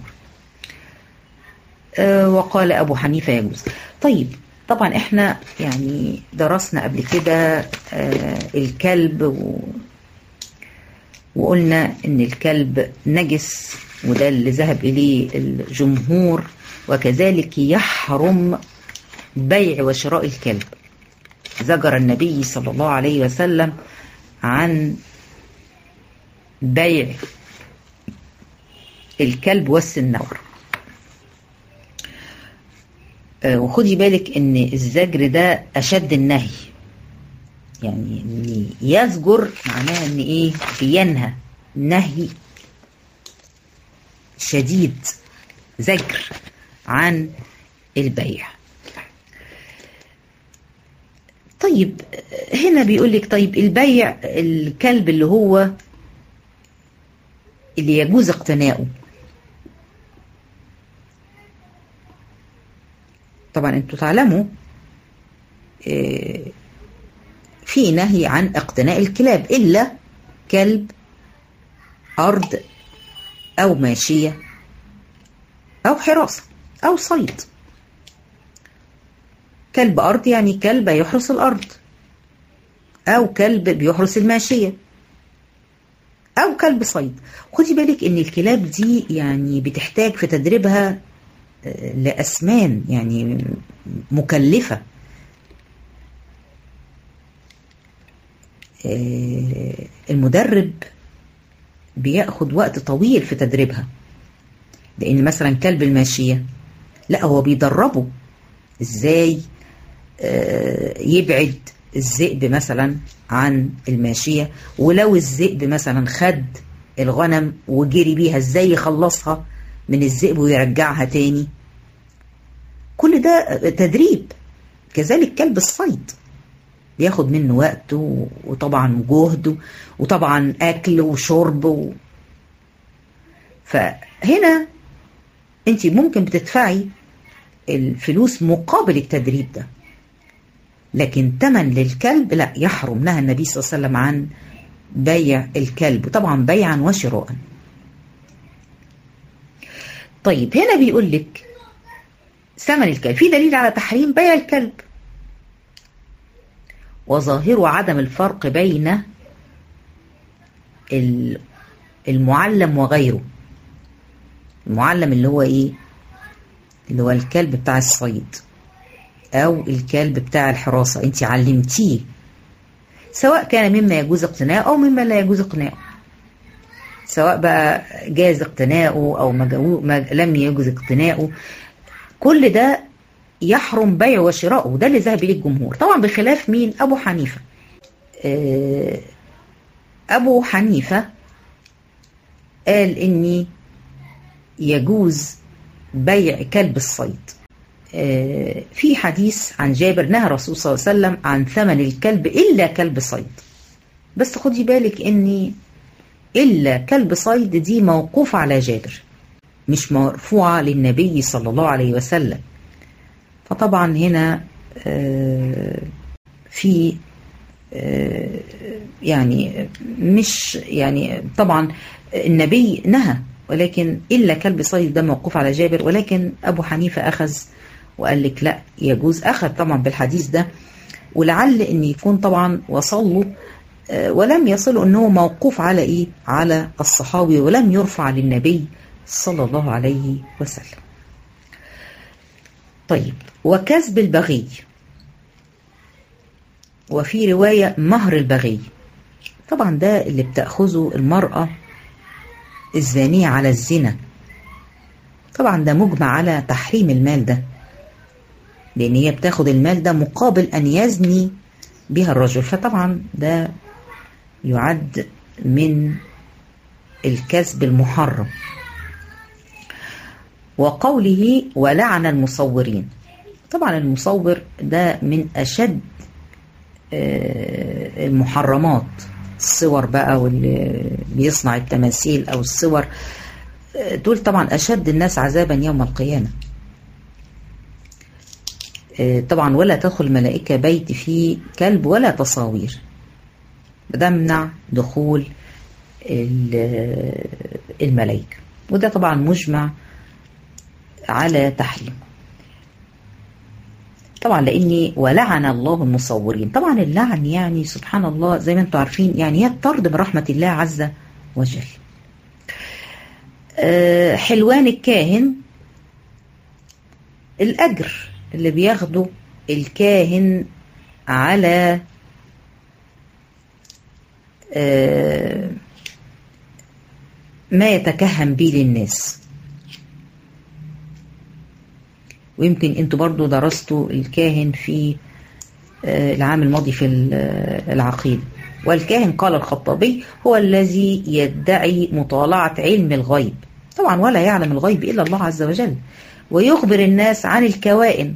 أه وقال أبو حنيفة يجوز طيب طبعا احنا يعني درسنا قبل كده آه الكلب و وقلنا ان الكلب نجس وده اللي ذهب اليه الجمهور وكذلك يحرم بيع وشراء الكلب زجر النبي صلى الله عليه وسلم عن بيع الكلب والسنور وخدي بالك ان الزجر ده اشد النهي يعني ان يزجر معناها ان ايه بينهى نهي شديد زجر عن البيع طيب هنا بيقول لك طيب البيع الكلب اللي هو اللي يجوز اقتناؤه طبعا انتوا تعلموا في نهي عن اقتناء الكلاب الا كلب ارض او ماشيه او حراسه او صيد كلب ارض يعني كلب يحرس الارض او كلب بيحرس الماشيه او كلب صيد خدي بالك ان الكلاب دي يعني بتحتاج في تدريبها لأسمان يعني مكلفة المدرب بياخد وقت طويل في تدريبها لأن مثلا كلب الماشية لا هو بيدربه ازاي يبعد الذئب مثلا عن الماشية ولو الذئب مثلا خد الغنم وجري بيها ازاي يخلصها من الذئب ويرجعها تاني كل ده تدريب كذلك كلب الصيد بياخد منه وقت وطبعا جهد وطبعا اكل وشرب و... فهنا انت ممكن بتدفعي الفلوس مقابل التدريب ده لكن تمن للكلب لا يحرم نهى النبي صلى الله عليه وسلم عن بيع الكلب طبعا بيعا وشراء طيب هنا بيقول لك ثمن الكلب في دليل على تحريم بيع الكلب وظاهر عدم الفرق بين المعلم وغيره المعلم اللي هو ايه اللي هو الكلب بتاع الصيد او الكلب بتاع الحراسة انت علمتيه سواء كان مما يجوز اقتناؤه او مما لا يجوز اقتناؤه سواء بقى جاز اقتناؤه او ما لم يجوز اقتناؤه كل ده يحرم بيعه وشراؤه ده اللي ذهب اليه الجمهور طبعا بخلاف مين ابو حنيفه ابو حنيفه قال اني يجوز بيع كلب الصيد في حديث عن جابر نهى الرسول صلى الله عليه وسلم عن ثمن الكلب الا كلب صيد بس خدي بالك اني الا كلب صيد دي موقوفه على جابر مش مرفوعه للنبي صلى الله عليه وسلم فطبعا هنا في يعني مش يعني طبعا النبي نهى ولكن إلا كلب صيد ده موقوف على جابر ولكن أبو حنيفة أخذ وقال لك لا يجوز أخذ طبعا بالحديث ده ولعل أن يكون طبعا وصل له ولم يصل أنه موقوف على إيه على الصحابي ولم يرفع للنبي صلى الله عليه وسلم طيب وكسب البغي وفي رواية مهر البغي طبعا ده اللي بتأخذه المرأة الزانية على الزنا طبعا ده مجمع على تحريم المال ده لأن هي بتاخد المال ده مقابل أن يزني بها الرجل فطبعا ده يعد من الكسب المحرم وقوله ولعن المصورين طبعا المصور ده من أشد المحرمات الصور بقى واللي بيصنع التماثيل أو الصور دول طبعا أشد الناس عذابا يوم القيامة طبعا ولا تدخل ملائكة بيت فيه كلب ولا تصاوير بتمنع دخول الملائكة وده طبعا مجمع على تحريم طبعا لاني ولعن الله المصورين طبعا اللعن يعني سبحان الله زي ما انتم عارفين يعني هي الطرد من رحمة الله عز وجل آه، حلوان الكاهن الأجر اللي بياخده الكاهن على آه، ما يتكهن به للناس ويمكن انتوا برضو درستوا الكاهن في آه، العام الماضي في ال- آه، العقيدة والكاهن قال الخطابي هو الذي يدعي مطالعة علم الغيب طبعا ولا يعلم الغيب إلا الله عز وجل ويخبر الناس عن الكوائن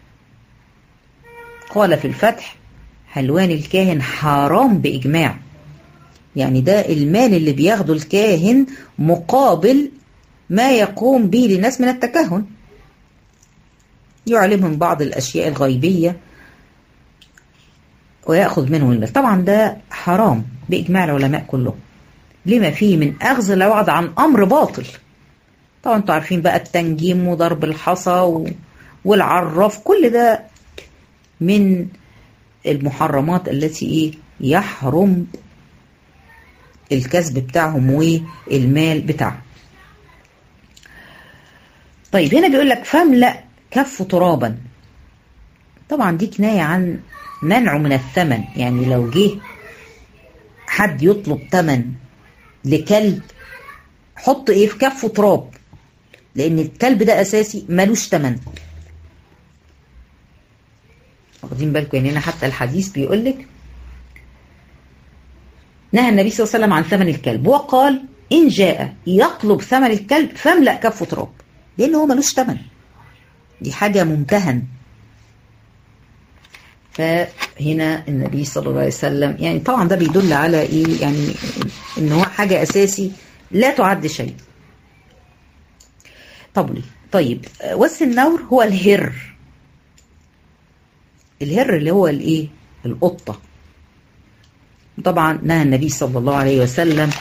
قال في الفتح حلوان الكاهن حرام بإجماع يعني ده المال اللي بياخده الكاهن مقابل ما يقوم به للناس من التكهن يعلمهم بعض الأشياء الغيبية ويأخذ منهم المال طبعا ده حرام بإجماع العلماء كلهم لما فيه من أخذ الوعد عن أمر باطل طبعا انتوا عارفين بقى التنجيم وضرب الحصى و... والعراف كل ده من المحرمات التي ايه يحرم الكسب بتاعهم والمال بتاعهم طيب هنا بيقول لك فاملأ كف ترابا طبعا دي كناية عن منعه من الثمن يعني لو جه حد يطلب ثمن لكلب حط ايه في كفه تراب لان الكلب ده اساسي ملوش ثمن واخدين بالكم يعني هنا حتى الحديث بيقول لك نهى النبي صلى الله عليه وسلم عن ثمن الكلب وقال ان جاء يطلب ثمن الكلب فاملأ كفه تراب لان هو ملوش ثمن دي حاجة ممتهن فهنا النبي صلى الله عليه وسلم يعني طبعا ده بيدل على ايه يعني ان هو حاجة اساسي لا تعد شيء طب ليه طيب وس النور هو الهر الهر اللي هو الايه القطة طبعا نهى النبي صلى الله عليه وسلم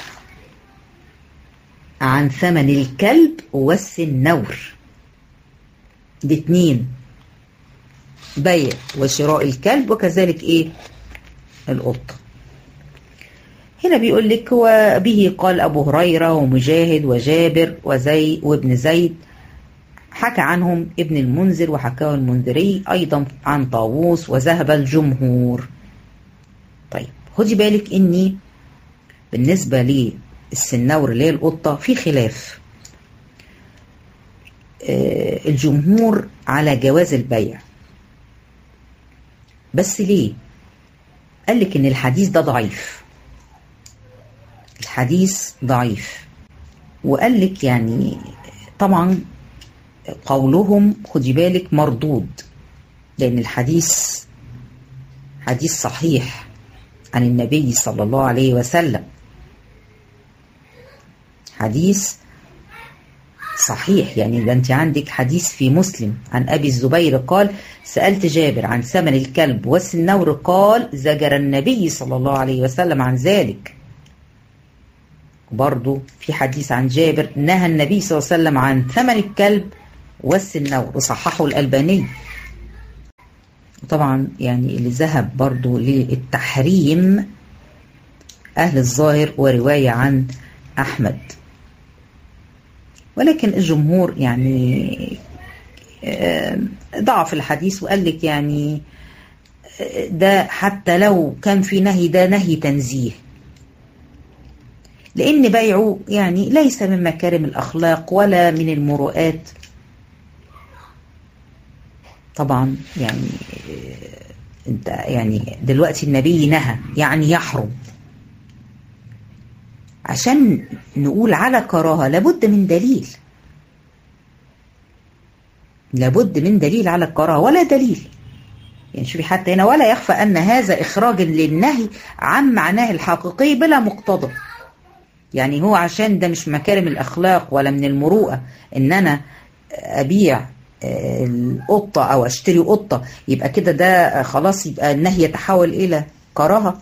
عن ثمن الكلب ووس النور دي اتنين بيع وشراء الكلب وكذلك ايه القطة هنا بيقول لك وبه قال أبو هريرة ومجاهد وجابر وزي وابن زيد حكى عنهم ابن المنذر وحكاه المنذري أيضا عن طاووس وذهب الجمهور طيب خدي بالك إني بالنسبة للسنور اللي هي القطة في خلاف آه الجمهور على جواز البيع بس ليه قال لك ان الحديث ده ضعيف الحديث ضعيف وقال لك يعني طبعا قولهم خدي بالك مردود لان الحديث حديث صحيح عن النبي صلى الله عليه وسلم حديث صحيح يعني ده انت عندك حديث في مسلم عن ابي الزبير قال سالت جابر عن ثمن الكلب والسنور قال زجر النبي صلى الله عليه وسلم عن ذلك برضو في حديث عن جابر نهى النبي صلى الله عليه وسلم عن ثمن الكلب والسنور وصححه الألباني وطبعا يعني اللي ذهب برضو للتحريم أهل الظاهر ورواية عن أحمد ولكن الجمهور يعني ضعف الحديث وقال لك يعني ده حتى لو كان في نهي ده نهي تنزيه لأن بيعه يعني ليس من مكارم الأخلاق ولا من المروءات طبعا يعني انت يعني دلوقتي النبي نهى يعني يحرم عشان نقول على كراهة لابد من دليل لابد من دليل على الكراهة ولا دليل يعني شوفي حتى هنا ولا يخفى أن هذا إخراج للنهي عن معناه الحقيقي بلا مقتضى يعني هو عشان ده مش مكارم الأخلاق ولا من المروءة إن أنا أبيع القطة أو أشتري قطة يبقى كده ده خلاص يبقى النهي يتحول إلى كراهة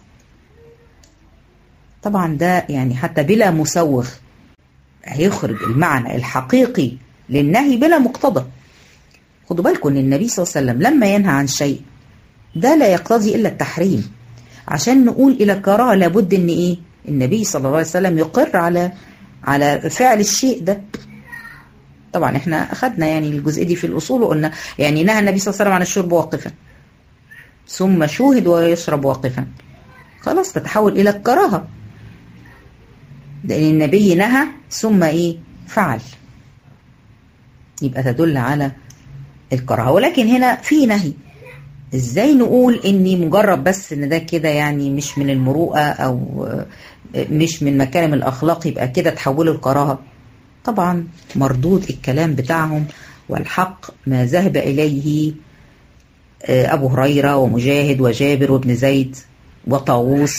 طبعا ده يعني حتى بلا مسوغ هيخرج المعنى الحقيقي للنهي بلا مقتضى خدوا بالكم ان النبي صلى الله عليه وسلم لما ينهى عن شيء ده لا يقتضي الا التحريم عشان نقول الى كراهه لابد ان ايه النبي صلى الله عليه وسلم يقر على على فعل الشيء ده طبعا احنا اخذنا يعني الجزء دي في الاصول وقلنا يعني نهى النبي صلى الله عليه وسلم عن الشرب واقفا ثم شوهد ويشرب واقفا خلاص تتحول الى الكراهه لان النبي نهى ثم ايه فعل يبقى تدل على الكراهه ولكن هنا في نهي ازاي نقول اني مجرد بس ان ده كده يعني مش من المروءه او مش من مكارم الاخلاق يبقى كده تحوله الكراهه طبعا مردود الكلام بتاعهم والحق ما ذهب اليه ابو هريره ومجاهد وجابر وابن زيد وطاووس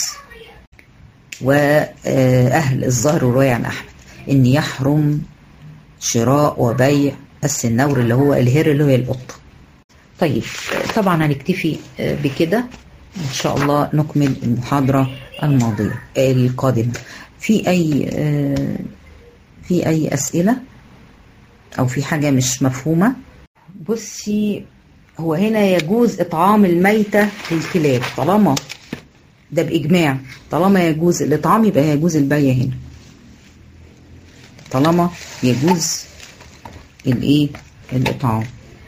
واهل الظهر والروايه عن احمد ان يحرم شراء وبيع السنور اللي هو الهر اللي هو القطه طيب طبعا هنكتفي بكده ان شاء الله نكمل المحاضره الماضيه القادمه في اي في اي اسئله او في حاجه مش مفهومه بصي هو هنا يجوز اطعام الميته للكلاب طالما ده باجماع طالما يجوز الاطعام يبقى يجوز البيع هنا طالما يجوز الايه الاطعام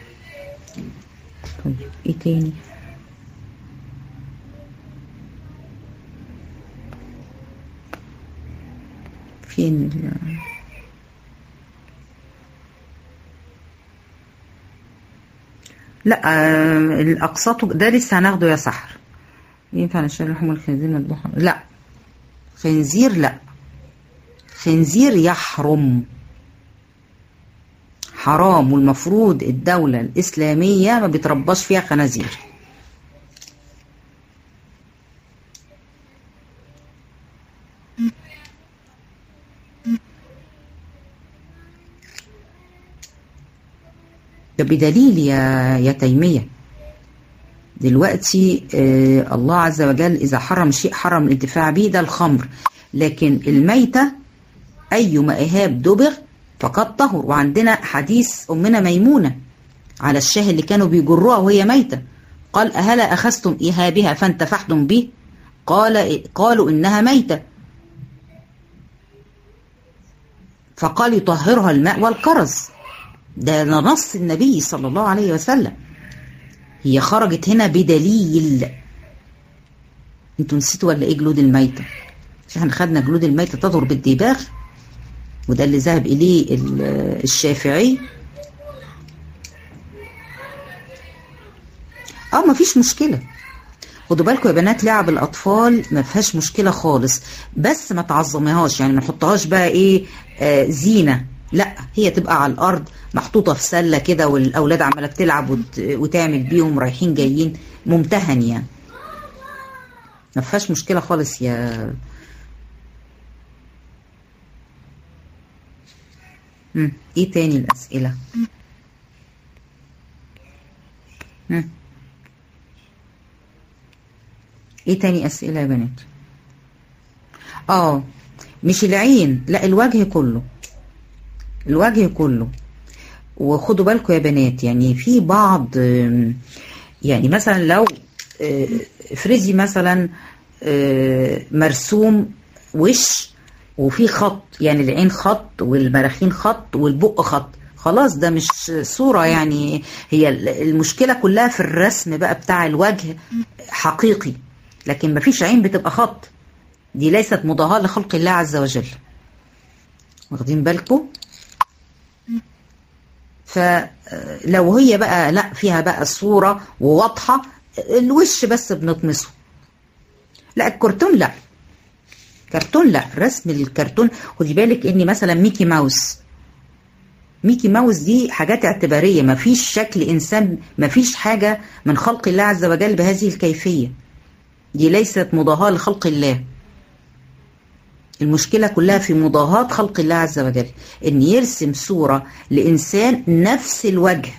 طيب ايه تاني فين ال لا آه الاقساط ده لسه هناخده يا سحر ينفع نشتري لحوم الخنزير مذبوحه لا خنزير لا خنزير يحرم حرام والمفروض الدولة الإسلامية ما بيترباش فيها خنازير ده بدليل يا يا تيمية دلوقتي آه الله عز وجل إذا حرم شيء حرم الانتفاع به ده الخمر لكن الميتة أيما إهاب دبغ فقد طهر وعندنا حديث أمنا ميمونة على الشاه اللي كانوا بيجروها وهي ميتة قال أهلا أخذتم إهابها فانتفعتم به قال قالوا إنها ميتة فقال يطهرها الماء والكرز ده نص النبي صلى الله عليه وسلم هي خرجت هنا بدليل انتوا نسيتوا ولا ايه جلود الميتة مش احنا خدنا جلود الميتة تطهر بالدباغ وده اللي ذهب إليه الشافعي اه ما فيش مشكلة خدوا بالكم يا بنات لعب الأطفال ما فيهاش مشكلة خالص بس ما تعظميهاش يعني ما نحطهاش بقى إيه آه زينة لا هي تبقى على الأرض محطوطة في سلة كده والأولاد عمالة بتلعب وت... وتعمل بيهم رايحين جايين ممتهن يعني ما فيهاش مشكلة خالص يا مم. ايه تاني الاسئلة مم. ايه تاني اسئلة يا بنات اه مش العين لا الوجه كله الوجه كله وخدوا بالكم يا بنات يعني في بعض يعني مثلا لو افرزي مثلا مرسوم وش وفي خط يعني العين خط والمراخين خط والبق خط خلاص ده مش صورة يعني هي المشكلة كلها في الرسم بقى بتاع الوجه حقيقي لكن مفيش عين بتبقى خط دي ليست مضاهاة لخلق الله عز وجل واخدين بالكم فلو هي بقى لا فيها بقى صورة وواضحة الوش بس بنطمسه لا الكرتون لا كرتون لا رسم الكرتون خدي بالك اني مثلا ميكي ماوس ميكي ماوس دي حاجات اعتبارية ما فيش شكل انسان ما فيش حاجة من خلق الله عز وجل بهذه الكيفية دي ليست مضاهاة لخلق الله المشكلة كلها في مضاهاة خلق الله عز وجل ان يرسم صورة لإنسان نفس الوجه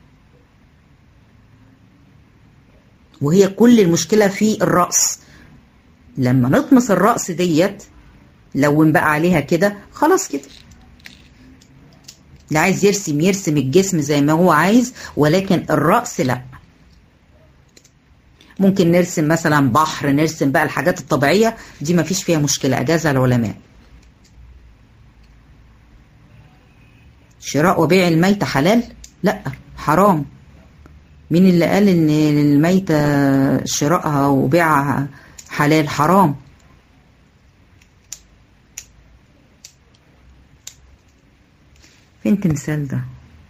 وهي كل المشكلة في الرأس لما نطمس الرأس ديت لون بقى عليها كده خلاص كده اللي عايز يرسم يرسم الجسم زي ما هو عايز ولكن الرأس لا ممكن نرسم مثلا بحر نرسم بقى الحاجات الطبيعية دي ما فيش فيها مشكلة أجازها العلماء شراء وبيع الميتة حلال لا حرام مين اللي قال ان الميتة شرائها وبيعها حلال حرام فين تمثال ده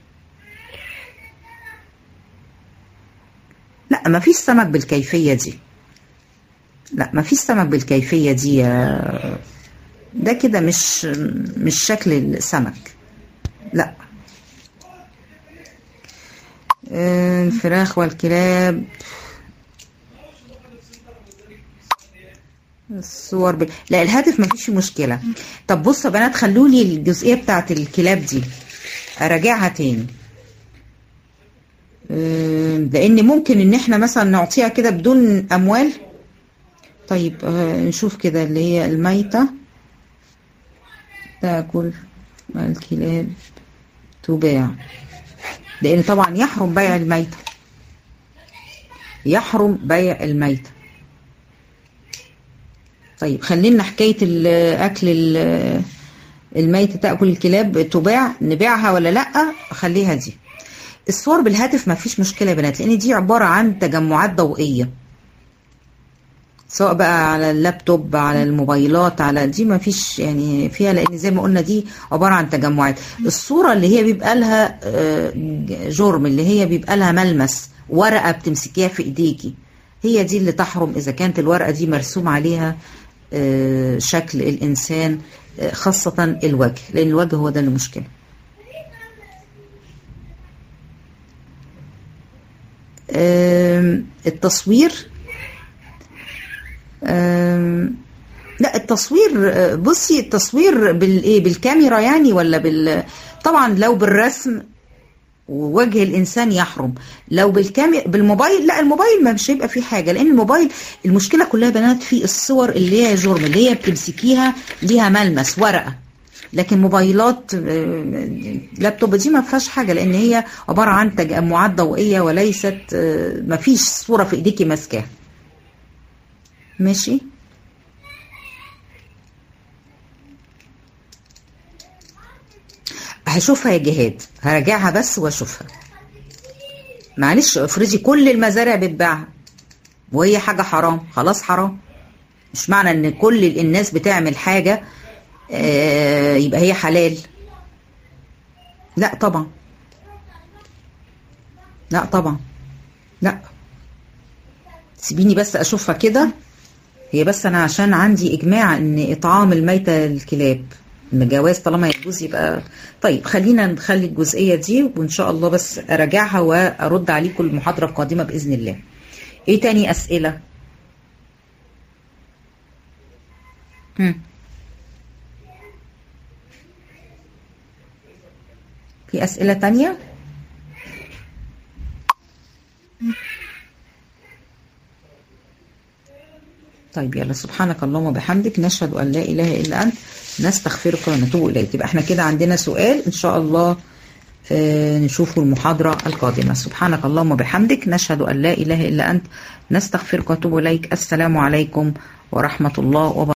لا ما فيش سمك بالكيفية دي لا ما فيش سمك بالكيفية دي ده كده مش مش شكل السمك لا الفراخ والكلاب الصور ب... لا الهاتف ما فيش مشكلة طب بصوا يا بنات خلوا لي الجزئية بتاعت الكلاب دي اراجعها تاني لان ممكن ان احنا مثلا نعطيها كده بدون اموال طيب نشوف كده اللي هي الميتة تاكل الكلاب تباع لان طبعا يحرم بيع الميتة يحرم بيع الميتة طيب خلينا حكاية الاكل الميتة تاكل الكلاب تباع نبيعها ولا لا خليها دي الصور بالهاتف ما فيش مشكلة يا بنات لان دي عبارة عن تجمعات ضوئية سواء بقى على اللابتوب على الموبايلات على دي ما فيش يعني فيها لان زي ما قلنا دي عباره عن تجمعات الصوره اللي هي بيبقى لها جرم اللي هي بيبقى لها ملمس ورقه بتمسكيها في ايديكي هي دي اللي تحرم اذا كانت الورقه دي مرسوم عليها شكل الانسان خاصه الوجه لان الوجه هو ده المشكله التصوير لا التصوير بصي التصوير بالايه بالكاميرا يعني ولا بال طبعا لو بالرسم ووجه الانسان يحرم لو بالكاميرا بالموبايل لا الموبايل ما مش هيبقى فيه حاجه لان الموبايل المشكله كلها بنات في الصور اللي هي جرم اللي هي بتمسكيها ليها ملمس ورقه لكن موبايلات لابتوب دي ما فيهاش حاجه لان هي عباره عن تجمعات ضوئيه وليست ما فيش صوره في ايديكي ماسكاها ماشي هشوفها يا جهاد هراجعها بس واشوفها معلش افرضي كل المزارع بتباعها وهي حاجة حرام خلاص حرام مش معنى ان كل الناس بتعمل حاجة آه يبقى هي حلال لا طبعا لا طبعا لا سيبيني بس اشوفها كده هي بس انا عشان عندي اجماع ان اطعام الميتة الكلاب الجواز طالما يجوز يبقى طيب خلينا نخلي الجزئية دي وان شاء الله بس اراجعها وارد عليكم المحاضرة القادمة باذن الله ايه تاني اسئلة هم. في اسئلة تانية طيب يلا سبحانك اللهم وبحمدك نشهد ان لا اله الا انت نستغفرك ونتوب اليك يبقى احنا كده عندنا سؤال ان شاء الله آه نشوفه المحاضرة القادمة سبحانك اللهم وبحمدك نشهد أن لا إله إلا أنت نستغفرك ونتوب إليك السلام عليكم ورحمة الله وبركاته